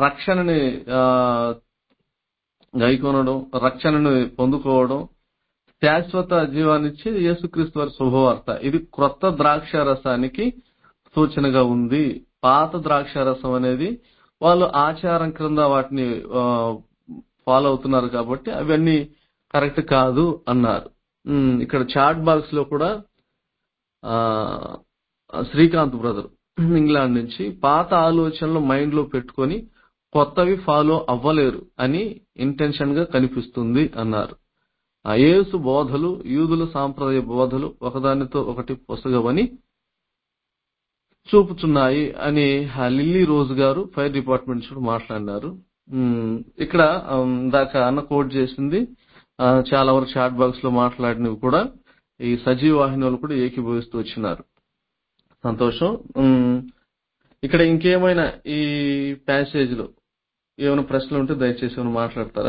రక్షణని ఆ, గైకొనడం రక్షణను పొందుకోవడం శాశ్వత జీవాన్ని ఇచ్చే యేసుక్రీస్తు వారి శుభవార్త ఇది క్రొత్త ద్రాక్ష రసానికి సూచనగా ఉంది పాత ద్రాక్ష రసం అనేది వాళ్ళు ఆచారం క్రింద వాటిని ఫాలో అవుతున్నారు కాబట్టి అవన్నీ కరెక్ట్ కాదు అన్నారు ఉమ్, ఇక్కడ చాట్ బాక్స్ లో కూడా ఆ, శ్రీకాంత్ బ్రదర్ ఇంగ్లాండ్ నుంచి పాత ఆలోచనలు మైండ్ లో పెట్టుకొని కొత్తవి ఫాలో అవ్వలేరు అని ఇంటెన్షన్ గా కనిపిస్తుంది అన్నారు ఆ యేసు బోధలు యూదుల సాంప్రదాయ బోధలు ఒకదానితో ఒకటి పొసగవని చూపుతున్నాయి అని ఆ లిల్లీ రోజ్ గారు ఫైర్ డిపార్ట్మెంట్ నుంచి కూడా మాట్లాడినారు ఉమ్, ఇక్కడ ఉమ్, దాకా అన్న కోట్ చేసింది ఆ, చాలా వరకు చాట్ బాక్స్ లో మాట్లాడినవి కూడా ఈ సజీవ వాహిని వాళ్ళు కూడా ఏకీభవిస్తూ వచ్చినారు సంతోషం ఉమ్, ఇక్కడ ఇంకేమైనా ఈ ప్యాసేజ్ లో ఏమైనా ప్రశ్నలు ఉంటే దయచేసి ఏమైనా మాట్లాడతారా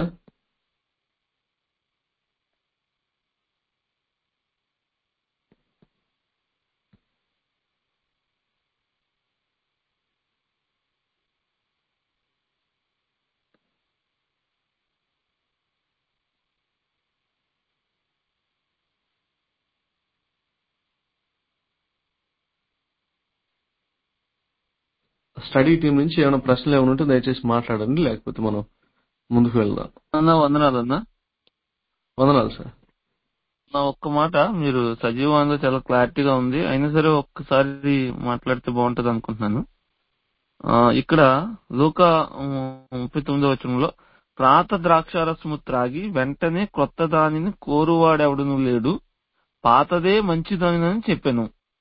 స్టడీ టీం నుంచి ఏమైనా ప్రశ్నలు ఏమైనా ఉంటే దయచేసి మాట్లాడండి లేకపోతే మనం ముందుకు వెళ్దాం అన్న వందనాలు అన్న వందనాలు సార్ నా ఒక్క మాట మీరు సజీవంగా చాలా క్లారిటీగా ఉంది అయినా సరే ఒక్కసారి మాట్లాడితే బాగుంటది అనుకుంటున్నాను ఆ, ఇక్కడ లూక ముప్పై తొమ్మిదో వచనంలో ప్రాత ద్రాక్షారసము త్రాగి వెంటనే క్రొత్త దానిని కోరువాడెవడును లేడు పాతదే మంచిదని చెప్పాను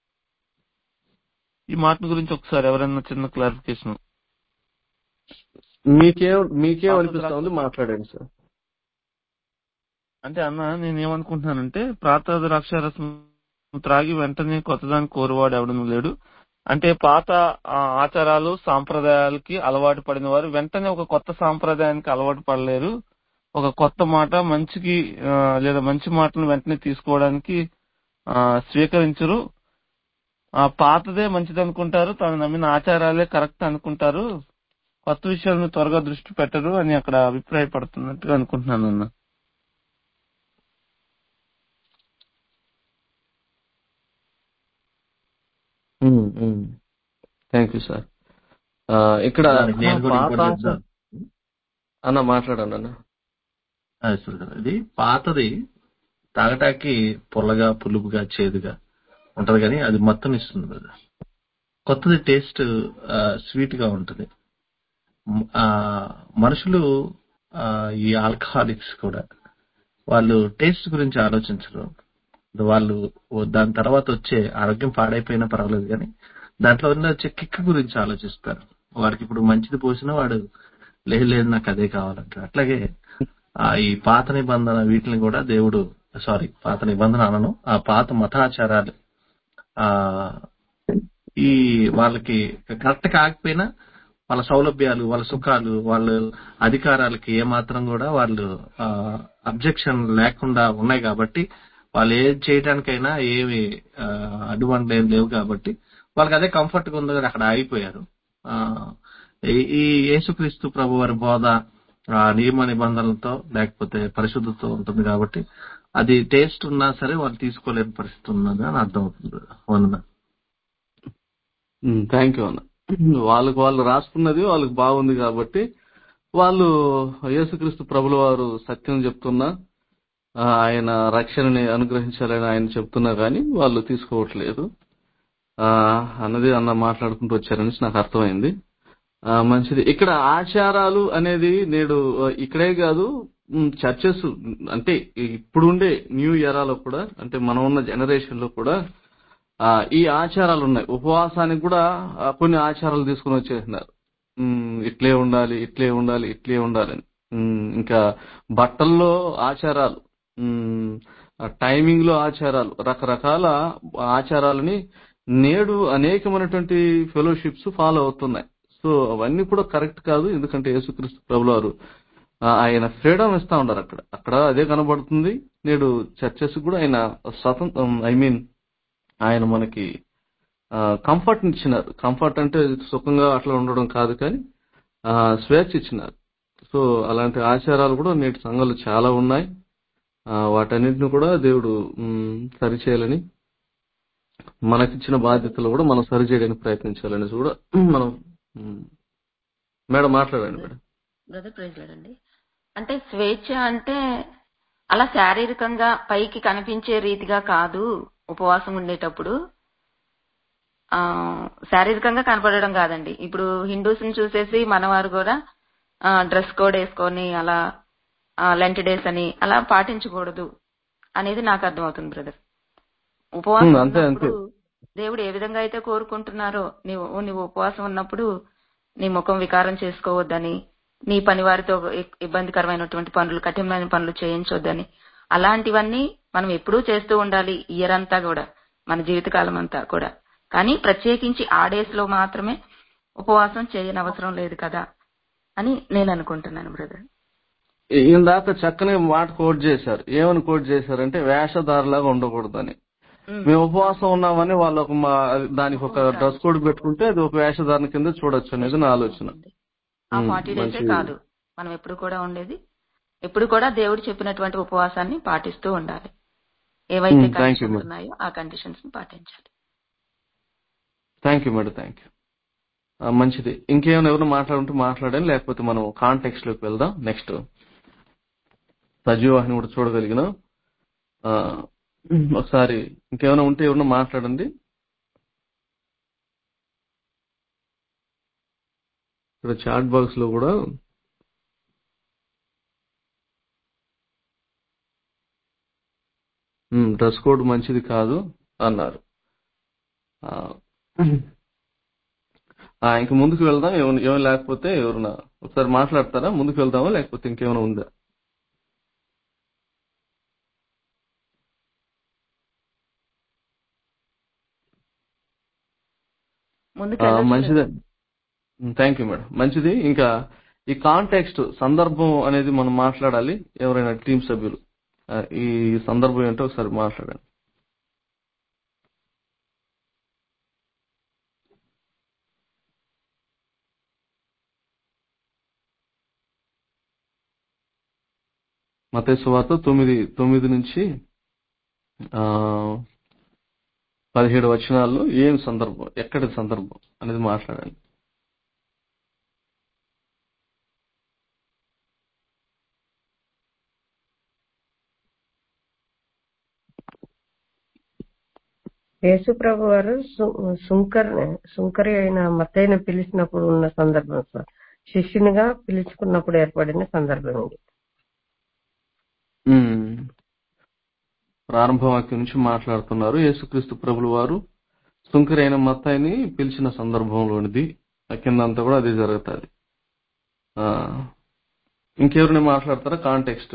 ఈ మాట గురించి ఒకసారి ఎవరైనా చిన్న క్లారిఫికేషన్ మీకేం మీకేం అనిపిస్తా ఉంది మాట్లాడండి సార్ అంటే అన్న నేను ఏమనుకుంటున్నానంటే ప్రాత ద్రాక్షారసం త్రాగి వెంటనే కొత్తదాన్ని కోరువాడు ఎవడను లేడు అంటే పాత ఆ, ఆచారాలు సాంప్రదాయాలకి అలవాటు పడిన వారు వెంటనే ఒక కొత్త సాంప్రదాయానికి అలవాటు పడలేరు ఒక కొత్త మాట మంచికి ఆ, లేదా మంచి మాటను వెంటనే తీసుకోవడానికి ఆ, స్వీకరించరు ఆ పాతదే మంచిది అనుకుంటారు తాను నమ్మిన ఆచారాలే కరెక్ట్ అనుకుంటారు కొత్త విషయాలను త్వరగా దృష్టి పెట్టరు అని అక్కడ అభిప్రాయపడుతున్నట్టుగా అనుకుంటున్నాను అన్న థ్యాంక్ యూ సార్ ఇక్కడ దానికి నేను కూడా పాత ఇంకోటి చెప్తాను అన్న మాట్లాడండి అన్న అది చూడండి ఇది పాతది తాగటానికి పొల్లగా పులుపుగా చేదుగా ఉంటది కానీ అది మొత్తం ఇస్తుంది కదా కొత్తది టేస్ట్ స్వీట్ గా ఉంటది మ్, ఆ, మనుషులు ఆ, ఈ ఆల్కహాలిక్స్ కూడా వాళ్ళు టేస్ట్ గురించి ఆలోచించరు వాళ్ళు దాని తర్వాత వచ్చే ఆరోగ్యం పాడైపోయినా పర్వాలేదు కానీ దాంట్లో ఉన్న వచ్చే కిక్ గురించి ఆలోచిస్తారు వాడికి ఇప్పుడు మంచిది పోసినా వాడు లేదు లేదు నాకు అదే కావాలంటాడు అట్లాగే ఆ ఈ పాత నిబంధన వీటిని కూడా దేవుడు సారీ పాత నిబంధన అనను ఆ పాత మతాచారాలు ఆ ఈ వాళ్ళకి కరెక్ట్ కాకపోయినా వాళ్ళ సౌలభ్యాలు వాళ్ళ సుఖాలు వాళ్ళ అధికారాలకి ఏమాత్రం కూడా వాళ్ళు అబ్జెక్షన్ లేకుండా ఉన్నాయి కాబట్టి వాళ్ళు ఏది చేయడానికైనా ఏమి ఆ, అడ్డుబండ్లు ఏం లేవు కాబట్టి వాళ్ళకి అదే కంఫర్ట్ గా ఉంది కదా అక్కడ ఆగిపోయారు ఆ, ఈ- ఈ యేసుక్రీస్తు ప్రభు వారి బోధ ఆ, నియమ నిబంధనలతో లేకపోతే పరిశుద్ధతో ఉంటుంది కాబట్టి అది టేస్ట్ ఉన్నా సరే వాళ్ళు తీసుకోలేని పరిస్థితి ఉన్నది అని అర్థమవుతుంది వందన థ్యాంక్ యూ అన్న వాళ్ళకి వాళ్ళు రాసుకున్నది వాళ్ళకి బాగుంది కాబట్టి వాళ్ళు యేసుక్రీస్తు ప్రభుల వారు సత్యం చెప్తున్నా ఆ, ఆయన రక్షణని అనుగ్రహించాలని ఆయన చెప్తున్నా కానీ వాళ్ళు తీసుకోవట్లేదు ఆ, అన్నది అన్న మాట్లాడుకుంటూ వచ్చారనేసి నాకు అర్థమైంది ఆ, మంచిది ఇక్కడ ఆచారాలు అనేది నేడు ఆ, ఇక్కడే కాదు చర్చెస్ అంటే ఇప్పుడు ఉండే న్యూ ఎరాలో కూడా అంటే మనం ఉన్న జనరేషన్ లో కూడా ఆ, ఈ ఆచారాలు ఉన్నాయి ఉపవాసానికి కూడా ఆ, కొన్ని ఆచారాలు తీసుకుని వచ్చేసినారు ఉమ్, ఇట్లే ఉండాలి ఇట్లే ఉండాలి ఇట్లే ఉండాలని ఉమ్, ఇంకా బట్టల్లో ఆచారాలు ఉమ్, ఆ టైమింగ్ లో ఆచారాలు రకరకాల ఆచారాలని నేడు అనేకమైనటువంటి ఫెలోషిప్స్ ఫాలో అవుతున్నాయి సో అవన్నీ కూడా కరెక్ట్ కాదు ఎందుకంటే యేసుక్రీస్తు ప్రభుల వారు ఆ, ఆయన ఫ్రీడమ్ ఇస్తా ఉన్నారు అక్కడ అక్కడ అదే కనబడుతుంది నేడు చర్చెస్ కూడా ఆయన స్వతంత్రం ఐ మీన్ ఆయన మనకి కంఫర్ట్ ఇచ్చినారు కంఫర్ట్ అంటే సుఖంగా అట్లా ఉండడం కాదు కానీ ఆ, స్వేచ్ఛ ఇచ్చినారు సో అలాంటి ఆచారాలు కూడా నేటి సంఘాలు చాలా ఉన్నాయి ఆ, వాటన్నిటిని కూడా దేవుడు మ్, సరిచేయాలని మనకిచ్చిన బాధ్యతలు కూడా మనం సరిచేయడానికి ప్రయత్నించాలని కూడా మనం మ్, మేడం మాట్లాడండి మేడం బ్రదర్ ప్రైజ్ లేదండి అంటే స్వేచ్ఛ అంటే అలా శారీరకంగా పైకి కనిపించే రీతిగా కాదు ఉపవాసం ఉండేటప్పుడు ఆ శారీరకంగా కనపడడం కాదండి ఇప్పుడు హిందూస్ ని చూసేసి మనవారు కూడా డ్రెస్ కోడ్ వేసుకొని అలా లెంట్ డేస్ అని అలా పాటించకూడదు అనేది నాకు అర్థమవుతుంది బ్రదర్ ఉపవాసం ఉమ్, అంతే, ఉన్నప్పుడు దేవుడు ఏ విధంగా అయితే కోరుకుంటున్నారో నీవు నీవు ఉపవాసం ఉన్నప్పుడు నీ ముఖం వికారం చేసుకోవద్దని నీ పని వారితో ఇ- ఇబ్బందికరమైనటువంటి పనులు కఠినమైన పనులు చేయించొద్దని అలాంటివన్నీ మనం ఎప్పుడూ చేస్తూ ఉండాలి ఇయర్ అంతా కూడా మన జీవితకాలం అంతా కూడా కానీ ప్రత్యేకించి ఆ డేస్ లో మాత్రమే ఉపవాసం చేయని అవసరం లేదు కదా అని నేను అనుకుంటున్నాను బ్రదర్ ఇందాక చక్కని మాట కోట్ చేశారు ఏమని కోట్ చేశారంటే వేషధారలాగా ఉండకూడదని మేము ఉపవాసం ఉన్నామని వాళ్ళు ఒక మా దానికి ఒక డ్రెస్ కోడ్ పెట్టుకుంటే అది ఒక వేషధారణ కింద చూడొచ్చు అనేది నా ఆలోచన ఆ ఉమ్, ఫార్టీ డేసే మంచిది. కాదు మనం ఎప్పుడు కూడా ఉండేది ఎప్పుడు కూడా దేవుడు చెప్పినటువంటి ఉపవాసాన్ని పాటిస్తూ ఉండాలి ఏవైతే ఉమ్, thank you, కండిషన్స్ ma'am. ఉన్నాయో ఆ కండిషన్స్ ని పాటించాలి thank you madam thank you మంచిది ఇంకేమైనా ఎవరు మాట్లాడుంటే మాట్లాడండి లేకపోతే మనం కాంటెక్స్ట్ లోకి వెళ్దాం నెక్స్ట్ సజీవాహిని కూడా చూడగలిగినాం ఆ, ఒకసారి ఇంకేమైనా ఉంటే ఎవరైనా మాట్లాడండి ఇక్కడ చాట్ బాక్స్ లో కూడా డ్రెస్ కోడ్ మంచిది కాదు అన్నారు ఆ, ఆ, ఇంక ముందుకు వెళ్దాం ఏమైనా ఏమైనా లేకపోతే ఎవరన్నా ఒకసారి మాట్లాడతారా ముందుకు వెళ్దామా లేకపోతే ఇంకేమైనా ఉందా ముందుకు ఆ, వెళ్ళొచ్చు మంచిదే థ్యాంక్ యూ మేడం మంచిది ఇంకా ఈ కాంటెక్స్ట్ సందర్భం అనేది మనం మాట్లాడాలి ఎవరైనా టీం సభ్యులు ఆ, ఈ సందర్భం ఏంటో ఒకసారి మాట్లాడండి మతేసు వార్త తొమ్మిది తొమ్మిది నుంచి ఆ పదిహేడు వచనాల్లో ఏం సందర్భం ఎక్కడి సందర్భం అనేది మాట్లాడండి యేసు ప్రభు వారు సు- సుంకర్ సుంకరి అయిన మత్తయ్యను పిలిచినప్పుడు ఉన్న సందర్భం సార్ శిష్యునిగా పిలుచుకున్నప్పుడు ఏర్పడిన సందర్భం ఇది ఉమ్. ప్రారంభ వాక్యం నుంచి మాట్లాడుతున్నారు యేసుక్రీస్తు ప్రభులు వారు సుంకరైన మత్తాయిని పిలిచిన సందర్భంలోనిది ఆ కిందంతా కూడా అదే జరుగుతుంది ఆ, ఇంకెవరిని మాట్లాడతారా కాంటెక్స్ట్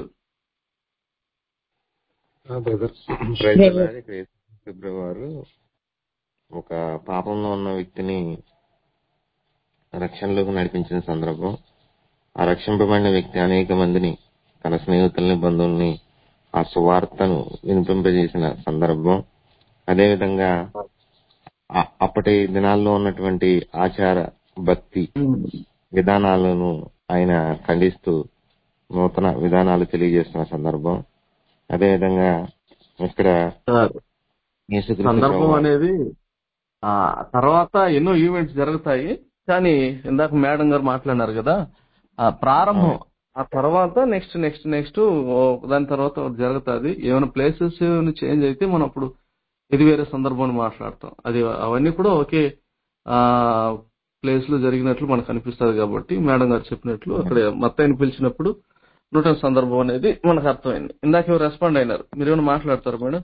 బ్రదర్ ప్రైజ్ ఇక్కడ ఫిబ్రవరి వారు ఒక పాపంలో ఉన్న వ్యక్తిని రక్షణలోకి నడిపించిన సందర్భం ఆ రక్షింపబడిన వ్యక్తి అనేక మందిని తన స్నేహితుల్ని బంధువుల్ని ఆ సువార్తను వినిపింపజేసిన సందర్భం అదేవిధంగా ఆ- అప్పటి దినాల్లో ఉన్నటువంటి ఆచార భక్తి విధానాలను ఆయన ఖండిస్తూ నూతన విధానాలు తెలియజేస్తున్న సందర్భం అదేవిధంగా ఇక్కడ యేసుక్రీస్తు సందర్భం ప్రభువు అనేది ఆ తర్వాత ఎన్నో ఈవెంట్స్ జరుగుతాయి కానీ ఇందాక మేడం గారు మాట్లాడినారు కదా ఆ ప్రారంభం ఆ తర్వాత నెక్స్ట్ నెక్స్ట్ నెక్స్ట్ దాని తర్వాత ఒకటి జరుగుతుంది ఏమైనా ప్లేసెస్ చేంజ్ అయితే మనం అప్పుడు ఇది వేరే సందర్భాన్ని మాట్లాడతాం అది అవన్నీ కూడా ఒకే ఆ ప్లేస్ లో జరిగినట్లు మనకు అనిపిస్తుంది కాబట్టి మేడం గారు చెప్పినట్లు అక్కడ మత్తయ్యని పిలిచినప్పుడు నూతన సందర్భం అనేది మనకు అర్థమైంది ఇందాక ఎవరు రెస్పాండ్ అయినారు మీరు ఏమైనా మాట్లాడతారు మేడం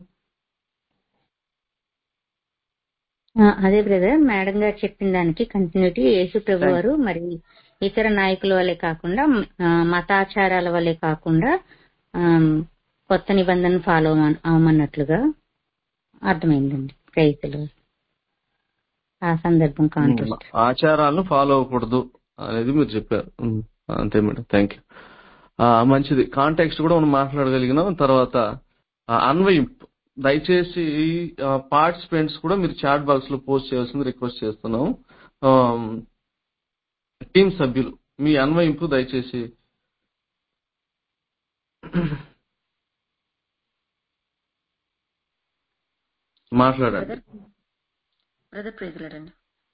ఆ, అదే బ్రదర్ మేడం గారు చెప్పిన దానికి కంటిన్యూటీ యేసు ప్రభు వారు మరి ఇతర నాయకుల వల్లే కాకుండా ఆ, మతాచారాల వల్లే కాకుండా ఆమ్, కొత్త నిబంధన ఫాలో అవమన్నట్లుగా అర్థమైందండి రైతులు ఆ సందర్భం కాంటెస్ట్ ఆచారాలను ఫాలో అవ్వకూడదు అనేది మీరు చెప్పారు ఉమ్, అంతే మేడం థ్యాంక్ యూ మంచిది కాంటాక్ట్స్ కూడా మనం మాట్లాడగలిగినాం తర్వాత ఆ, అన్వయింపు దయచేసి పార్టిసిపెంట్స్ కూడా మీరు చాట్ బాక్స్ లో పోస్ట్ చేయాల్సింది రిక్వెస్ట్ చేస్తున్నాం టీం సభ్యులు మీ అన్వయింపు దయచేసి మాట్లాడండి బ్రదర్ బ్రదర్ ప్రైజ్ లేడండి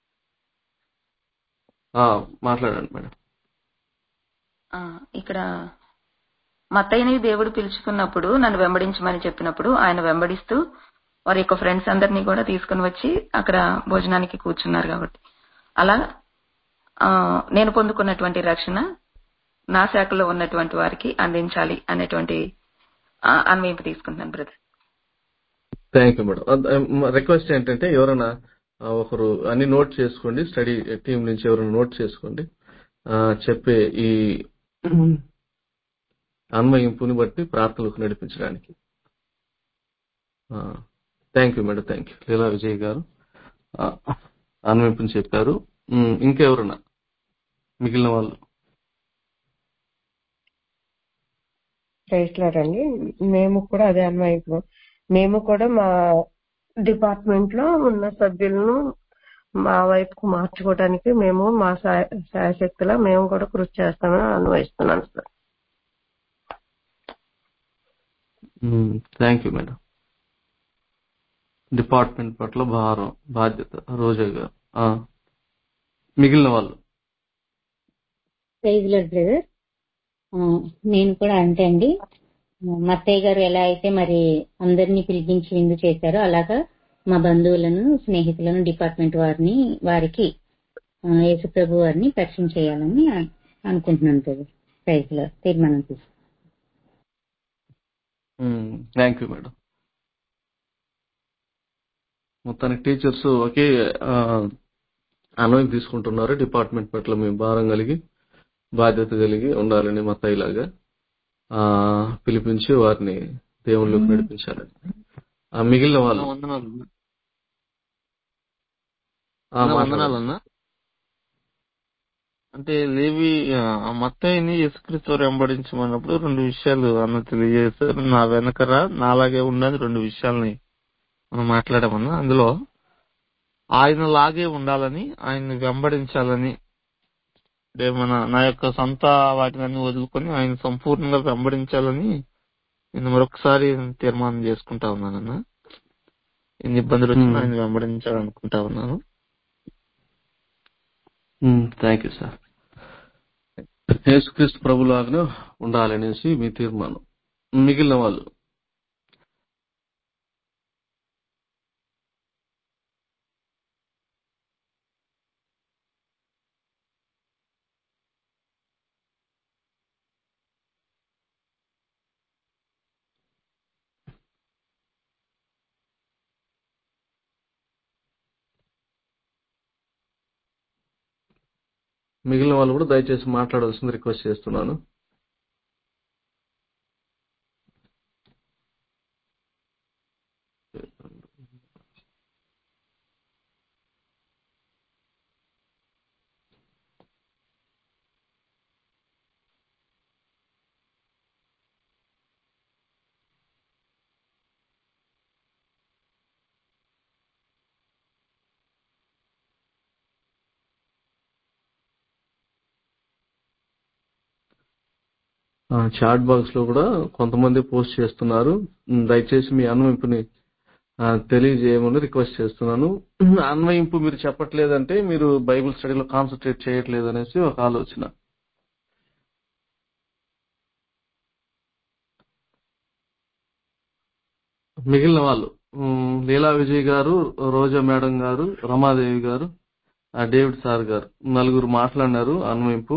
ఆ, మాట్లాడండి మేడం ఆ, ఇక్కడ మత్తయ్యని దేవుడు పిలుచుకున్నప్పుడు నన్ను వెంబడించమని చెప్పినప్పుడు ఆయన వెంబడిస్తూ వారి యొక్క ఫ్రెండ్స్ అందరినీ కూడా తీసుకుని వచ్చి అక్కడ భోజనానికి కూర్చున్నారు కాబట్టి అలా ఆ, నేను పొందుకున్నటువంటి రక్షణ నా శాఖలో ఉన్నటువంటి వారికి అందించాలి అనేటువంటి ఆ, అన్వయింపు తీసుకుంటున్నాను brother thank you madam request ఏంటంటే ఎవరైనా ఆ, ఒకరు అన్ని నోట్ చేసుకోండి స్టడీ టీం నుంచి ఎవరైనా నోట్ చేసుకోండి ఆ, చెప్పే ఈ అన్వయింపుని బట్టి ప్రార్థనలకు నడిపించడానికి thank you madam thank you Leela Vijay గారు ఆ, అన్వయింపుని చెప్పారు ఉమ్, ఇంకెవరన్నా మిగిలిన వాళ్ళు చేస్తున్నారండి మేము కూడా అదే అన్వయింపు మేము కూడా మా డిపార్ట్మెంట్ లో ఉన్న సభ్యులను మా వైపుకు మార్చుకోవడానికి మేము మా సా- శాయశక్తిలో మేము కూడా కృషి చేస్తామని అన్వయిస్తున్నాను sir thank you madam department పట్ల భారం బాధ్యత రోజా గారు ఆ, మిగిలిన వాళ్ళు ప్రైజ్ లార్డ్ బ్రదర్ ఆ, నేను కూడా అంతే అండి మత్తయ్య గారు ఎలా అయితే మరి అందరినీ పిలిపించి విందు చేశారో అలాగా మా బంధువులను స్నేహితులను డిపార్ట్మెంట్ వారిని వారికి ఆ, యేసుప్రభు వారిని పరిచయం చేయాలని అ- అనుకుంటున్నాను బ్రదర్ ప్రైజ్ లో తీర్మానం తీసుకు థ్యాంక్ యూ మేడం మొత్తానికి టీచర్స్ ఒకే ఆ, అన్వయం తీసుకుంటున్నారు డిపార్ట్మెంట్ పట్ల మేము భారం కలిగి బాధ్యత కలిగి ఉండాలని మత్తయిలాగా ఆ, పిలిపించి వారిని దేవుళ్ళలోకి నడిపించాలని ఆ, మిగిలిన అన్న వాళ్ళు వందనాలు ఆ, అన్న మాట్లాడండి వందనాలు అన్న అంటే లేవి ఆ మత్తయిని యేసుక్రీస్తు వారు వెంబడించమన్నప్పుడు రెండు విషయాలు అన్న తెలియజేశారు నా వెనకరా నాలాగే ఉండని రెండు విషయాల్ని మనం మాట్లాడామన్నా అందులో ఆయన లాగే ఉండాలని ఆయన్ని వెంబడించాలని అంటే మన నా యొక్క సొంత వాటిని వదులుకొని ఆయన సంపూర్ణంగా వెంబడించాలని నేను మరొకసారి తీర్మానం చేసుకుంటా ఉన్నానన్న ఎన్ని ఇబ్బందులు వచ్చినా ఆయన వెంబడించాలనుకుంటా ఉన్నాను థ్యాంక్ యూ సార్ యేసుక్రీస్తు ప్రభులాగా ఉండాలనేసి మీ తీర్మానం మిగిలిన వాళ్ళు మిగిలిన వాళ్ళు కూడా దయచేసి మాట్లాడాల్సింది రిక్వెస్ట్ చేస్తున్నాను చాట్ బాక్స్ లో కూడా కొంతమంది పోస్ట్ చేస్తున్నారు ఉమ్, దయచేసి మీ అన్వయింపుని ఆ, తెలియజేయమని రిక్వెస్ట్ చేస్తున్నాను అన్వయింపు మీరు చెప్పట్లేదంటే మీరు బైబిల్ స్టడీలో కాన్సన్ట్రేట్ చేయట్లేదు అనేసి ఒక ఆలోచన మిగిలిన వాళ్ళు ఉమ్, లీలా విజయ్ గారు రోజా మేడం గారు రమాదేవి గారు ఆ, డేవిడ్ సార్ గారు నలుగురు మాట్లాడినారు అన్వయింపు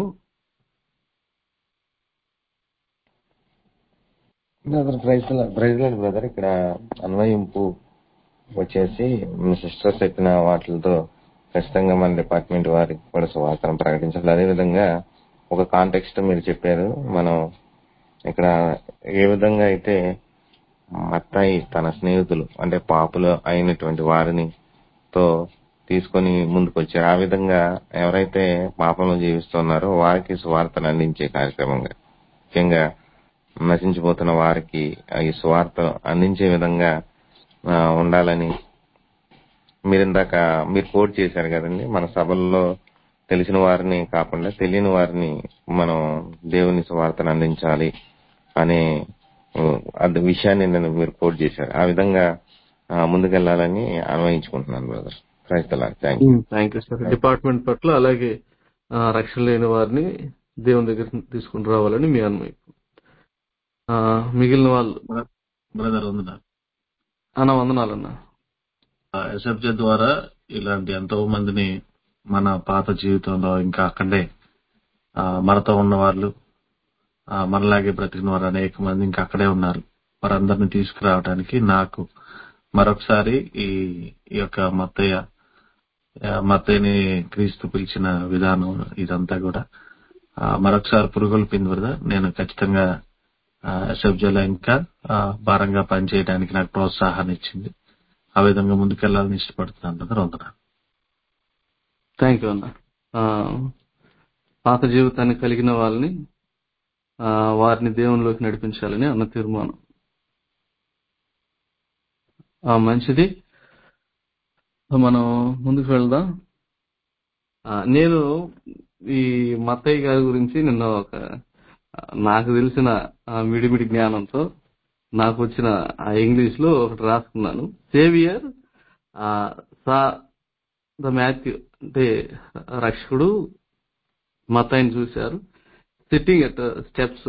బ్రదర్ ప్రైజ్ ప్రైజ్ లేదు బ్రదర్ ఇక్కడ అన్వయింపు వచ్చేసి మీ సిస్టర్స్ చెప్పిన వాటితో ఖచ్చితంగా మన డిపార్ట్మెంట్ వారికి కూడా సువార్తను ప్రకటించాలి అదేవిధంగా ఒక కాంటెక్స్ట్ మీరు చెప్పారు మనం ఇక్కడ ఏ విధంగా అయితే మత్తాయి తన స్నేహితులు అంటే పాపులు అయినటువంటి వారిని తో తీసుకొని ముందుకు వచ్చారు ఆ విధంగా ఎవరైతే పాపంలో జీవిస్తున్నారో వారికి సువార్తను అందించే కార్యక్రమంగా ముఖ్యంగా నశించిపోతున్న వారికి ఈ సువార్త అందించే విధంగా ఆ, ఉండాలని మీరు ఇందాక మీరు కోట్ చేశారు కదండి మన సభల్లో తెలిసిన వారిని కాకుండా తెలియని వారిని మనం దేవుని సువార్తను అందించాలి అనే ఉ, అది విషయాన్ని నేను మీరు కోట్ చేశారు ఆ విధంగా ఆ, ముందుకెళ్లాలని అన్వయించుకుంటున్నాను బ్రదర్ క్రైస్తలా thank you thank you sir department పట్ల అలాగే ఆ, రక్షణ లేని వారిని దేవుని దగ్గర తీసుకుని రావాలని మీ అన్వయం ఆ, మిగిలిన వాళ్ళు బ్రదర్ వందనాలు అన్న వందనాలన్నా ఎస్ఎఫ్జే ద్వారా ఇలాంటి ఎంతో మందిని మన పాత జీవితంలో ఇంకా అక్కడే ఆ, మనతో ఉన్న వాళ్ళు ఆ, మనలాగే బ్రతికిన వారు అనేక మంది ఇంకా అక్కడే ఉన్నారు వారందరిని తీసుకురావడానికి నాకు మరొకసారి ఈ ఈ యొక్క మత్తయ్య ఆ, మత్తయ్యని క్రీస్తు పిలిచిన విధానం ఇదంతా కూడా ఆ, మరొకసారి పురుగులు పిండి నేను ఖచ్చితంగా ఎస్ఎఫ్జేలో ఇంకా ఆ, భారంగా పనిచేయడానికి నాకు ప్రోత్సాహాన్ని ఇచ్చింది ఆ విధంగా ముందుకెళ్లాలని ఇష్టపడుతున్నాను బ్రదర్ వందనాలు థ్యాంక్ యూ అన్న ఆ, పాత జీవితాన్ని కలిగిన వాళ్ళని ఆ, వారిని దేవునిలోకి నడిపించాలని అన్న తీర్మానం ఆ, మంచిది మనం ముందుకు వెళ్దాం ఆ, నేను ఈ మత్తయ్య గారి గురించి నిన్న ఒక ఆ, నాకు తెలిసిన ఆ, మిడిమిడి జ్ఞానంతో నాకు వచ్చిన ఆ ఇంగ్లీష్ లో ఒకటి రాసుకున్నాను సేవియర్ సా ద మాథ్యూ అంటే రక్షకుడు మతాయిని చూశారు sitting at steps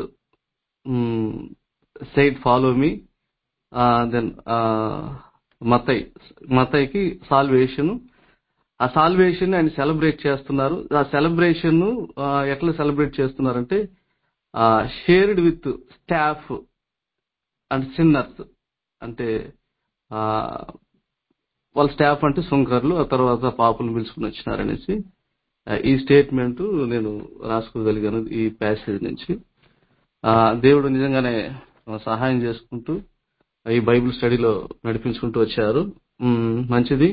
side follow me then మతయ్ మతయ్కి సాల్వేషన్ ఆ సాల్వేషన్ ఆయన సెలబ్రేట్ చేస్తున్నారు ఆ సెలబ్రేషన్ ఎట్లా సెలబ్రేట్ చేస్తున్నారంటే shared with staff and sinners అంటే ఆ, వాళ్ళ స్టాఫ్ అంటే సుంకర్లు ఆ తర్వాత పాపులు పిలుచుకుని వచ్చినారనేసి ఆ, ఈ స్టేట్మెంట్ నేను రాసుకోగలిగాను ఈ ప్యాసేజ్ నుంచి ఆ, దేవుడు నిజంగానే సహాయం చేసుకుంటూ ఈ బైబిల్ స్టడీలో నడిపించుకుంటూ వచ్చారు మ్, మంచిది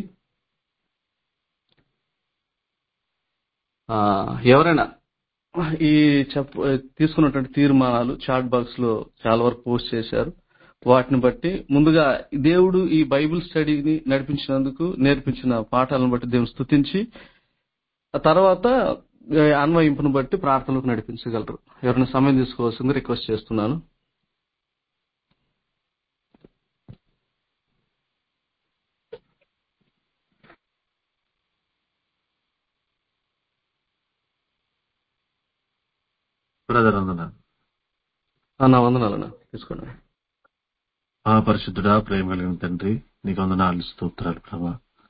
ఆ, ఎవరైనా ఈ చెప్ప తీసుకున్నటువంటి తీర్మానాలు చాట్ బాక్స్ లో చాలా వరకు పోస్ట్ చేశారు వాటిని బట్టి ముందుగా దేవుడు ఈ బైబిల్ స్టడీని నడిపించినందుకు నేర్పించిన పాఠాలను బట్టి దేవుని స్తుతించి ఆ తర్వాత ఆ, అన్వయింపును బట్టి ప్రార్థనలకు నడిపించగలరు ఎవరైనా సమయం తీసుకోవాల్సింది రిక్వెస్ట్ చేస్తున్నాను బ్రదర్ వందనాలు అన్న వందనాలన్న తీసుకోండి ఆ పరిశుద్ధుడా ప్రేమ కలిగిన తండ్రి నీకు వందనాలు స్తోత్రాలు ప్రభా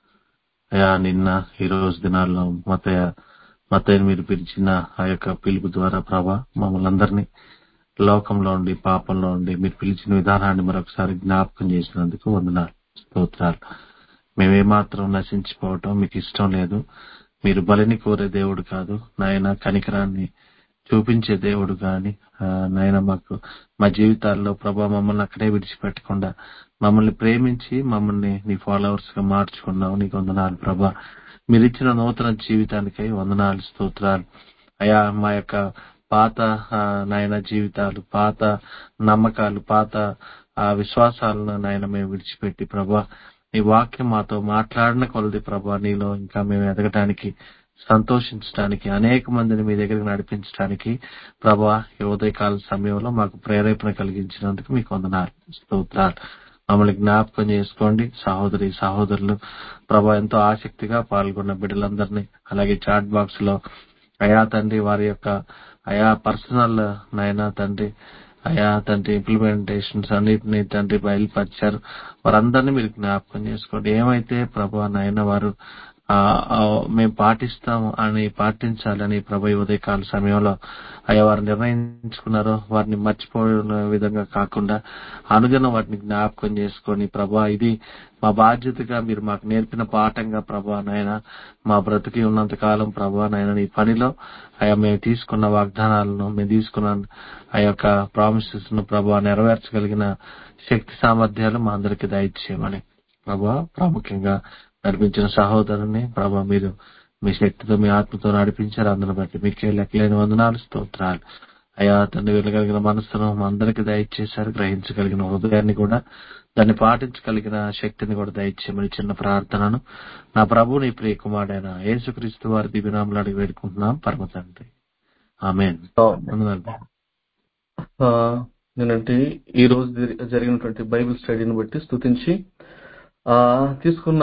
అయా నిన్న ఈ రోజు దినాల్లో మతయ మతయ్యని మీరు పిలిచిన ఆ యొక్క పిలుపు ద్వారా ప్రభా మమ్మల్ని అందరినీ లోకంలో ఉండి పాపంలో ఉండి మీరు పిలిచిన విధానాన్ని మరొకసారి జ్ఞాపకం చేసినందుకు వందనాలు స్తోత్రాలు మేమేమాత్రం నశించిపోవటం మీకు ఇష్టం లేదు మీరు బలిని కోరే దేవుడు కాదు నాయన కనికరాన్ని చూపించే దేవుడు గాని ఆ, నాయన మాకు మా జీవితాల్లో ప్రభా మమ్మల్ని అక్కడే విడిచిపెట్టకుండా మమ్మల్ని ప్రేమించి మమ్మల్ని నీ ఫాలోవర్స్ గా మార్చుకున్నావు నీకు వందనాలు ప్రభా మీరు ఇచ్చిన నూతన జీవితానికై వందనాలు స్తోత్రాలు అయా మా యొక్క పాత ఆ, నాయన జీవితాలు పాత నమ్మకాలు పాత ఆ విశ్వాసాలను నాయన మేము విడిచిపెట్టి ప్రభా నీ వాక్యం మాతో మాట్లాడిన కొలది ప్రభా నీలో ఇంకా మేము ఎదగటానికి సంతోషించడానికి అనేక మందిని మీ దగ్గరికి నడిపించడానికి ప్రభా ఈ ఉదయకాల సమయంలో మాకు ప్రేరేపణ కలిగించినందుకు మీకు వందనాలు స్తోత్రాలు మమ్మల్ని జ్ఞాపకం చేసుకోండి సహోదరి సహోదరులు ప్రభా ఎంతో ఆసక్తిగా పాల్గొన్న బిడ్డలందరినీ అలాగే చాట్ బాక్స్ లో అయా తండ్రి వారి యొక్క అయా పర్సనల్ నాయనా తండ్రి అయా తండ్రి ఇంప్లిమెంటేషన్స్ అన్నిటిని తండ్రి బయలుపరిచారు వారందరినీ మీరు జ్ఞాపకం చేసుకోండి ఏమైతే ప్రభా నాయన వారు ఆ, ఆ, మేము పాటిస్తాము అని పాటించాలని ప్రభు ఈ ఉదయకాల సమయంలో అయ్యా వారు నిర్ణయించుకున్నారో వారిని మర్చిపోయిన విధంగా కాకుండా అనుదినం వాటిని జ్ఞాపకం చేసుకొని ప్రభా ఇది మా బాధ్యతగా మీరు మాకు నేర్పిన పాఠంగా ప్రభా నాయన మా బ్రతికి ఉన్నంత కాలం ప్రభా నాయన ఈ పనిలో అయా మేము తీసుకున్న వాగ్దానాలను మేము తీసుకున్న ఆ యొక్క ప్రామిసెస్ ను ప్రభా నెరవేర్చగలిగిన శక్తి సామర్థ్యాలు మా అందరికీ దయచేయమని ప్రభా ప్రాముఖ్యంగా నడిపించిన సహోదరుని ప్రభా మీరు మీ శక్తితో మీ ఆత్మతో నడిపించారు అందరిని బట్టి మీకే లెక్కలేని వందనాలు స్తోత్రాలు అయా తండ్రి వెళ్ళగలిగిన మనసును మా అందరికీ దయచేశారు గ్రహించగలిగిన హృదయాన్ని కూడా దాన్ని పాటించగలిగిన శక్తిని కూడా దయచేయమని చిన్న ప్రార్థనను నా ప్రభు నీ ప్రియ కుమారుడైన యేసుక్రీస్తు వారి దివ్యనామలు అడిగి వేడుకుంటున్నాం పరమ తండ్రి ఆమెన్ వందనాలు ఆ, నేనంటే ఈ రోజు జరి- జరిగినటువంటి బైబిల్ స్టడీని బట్టి స్తుతించి ఆ, తీసుకున్న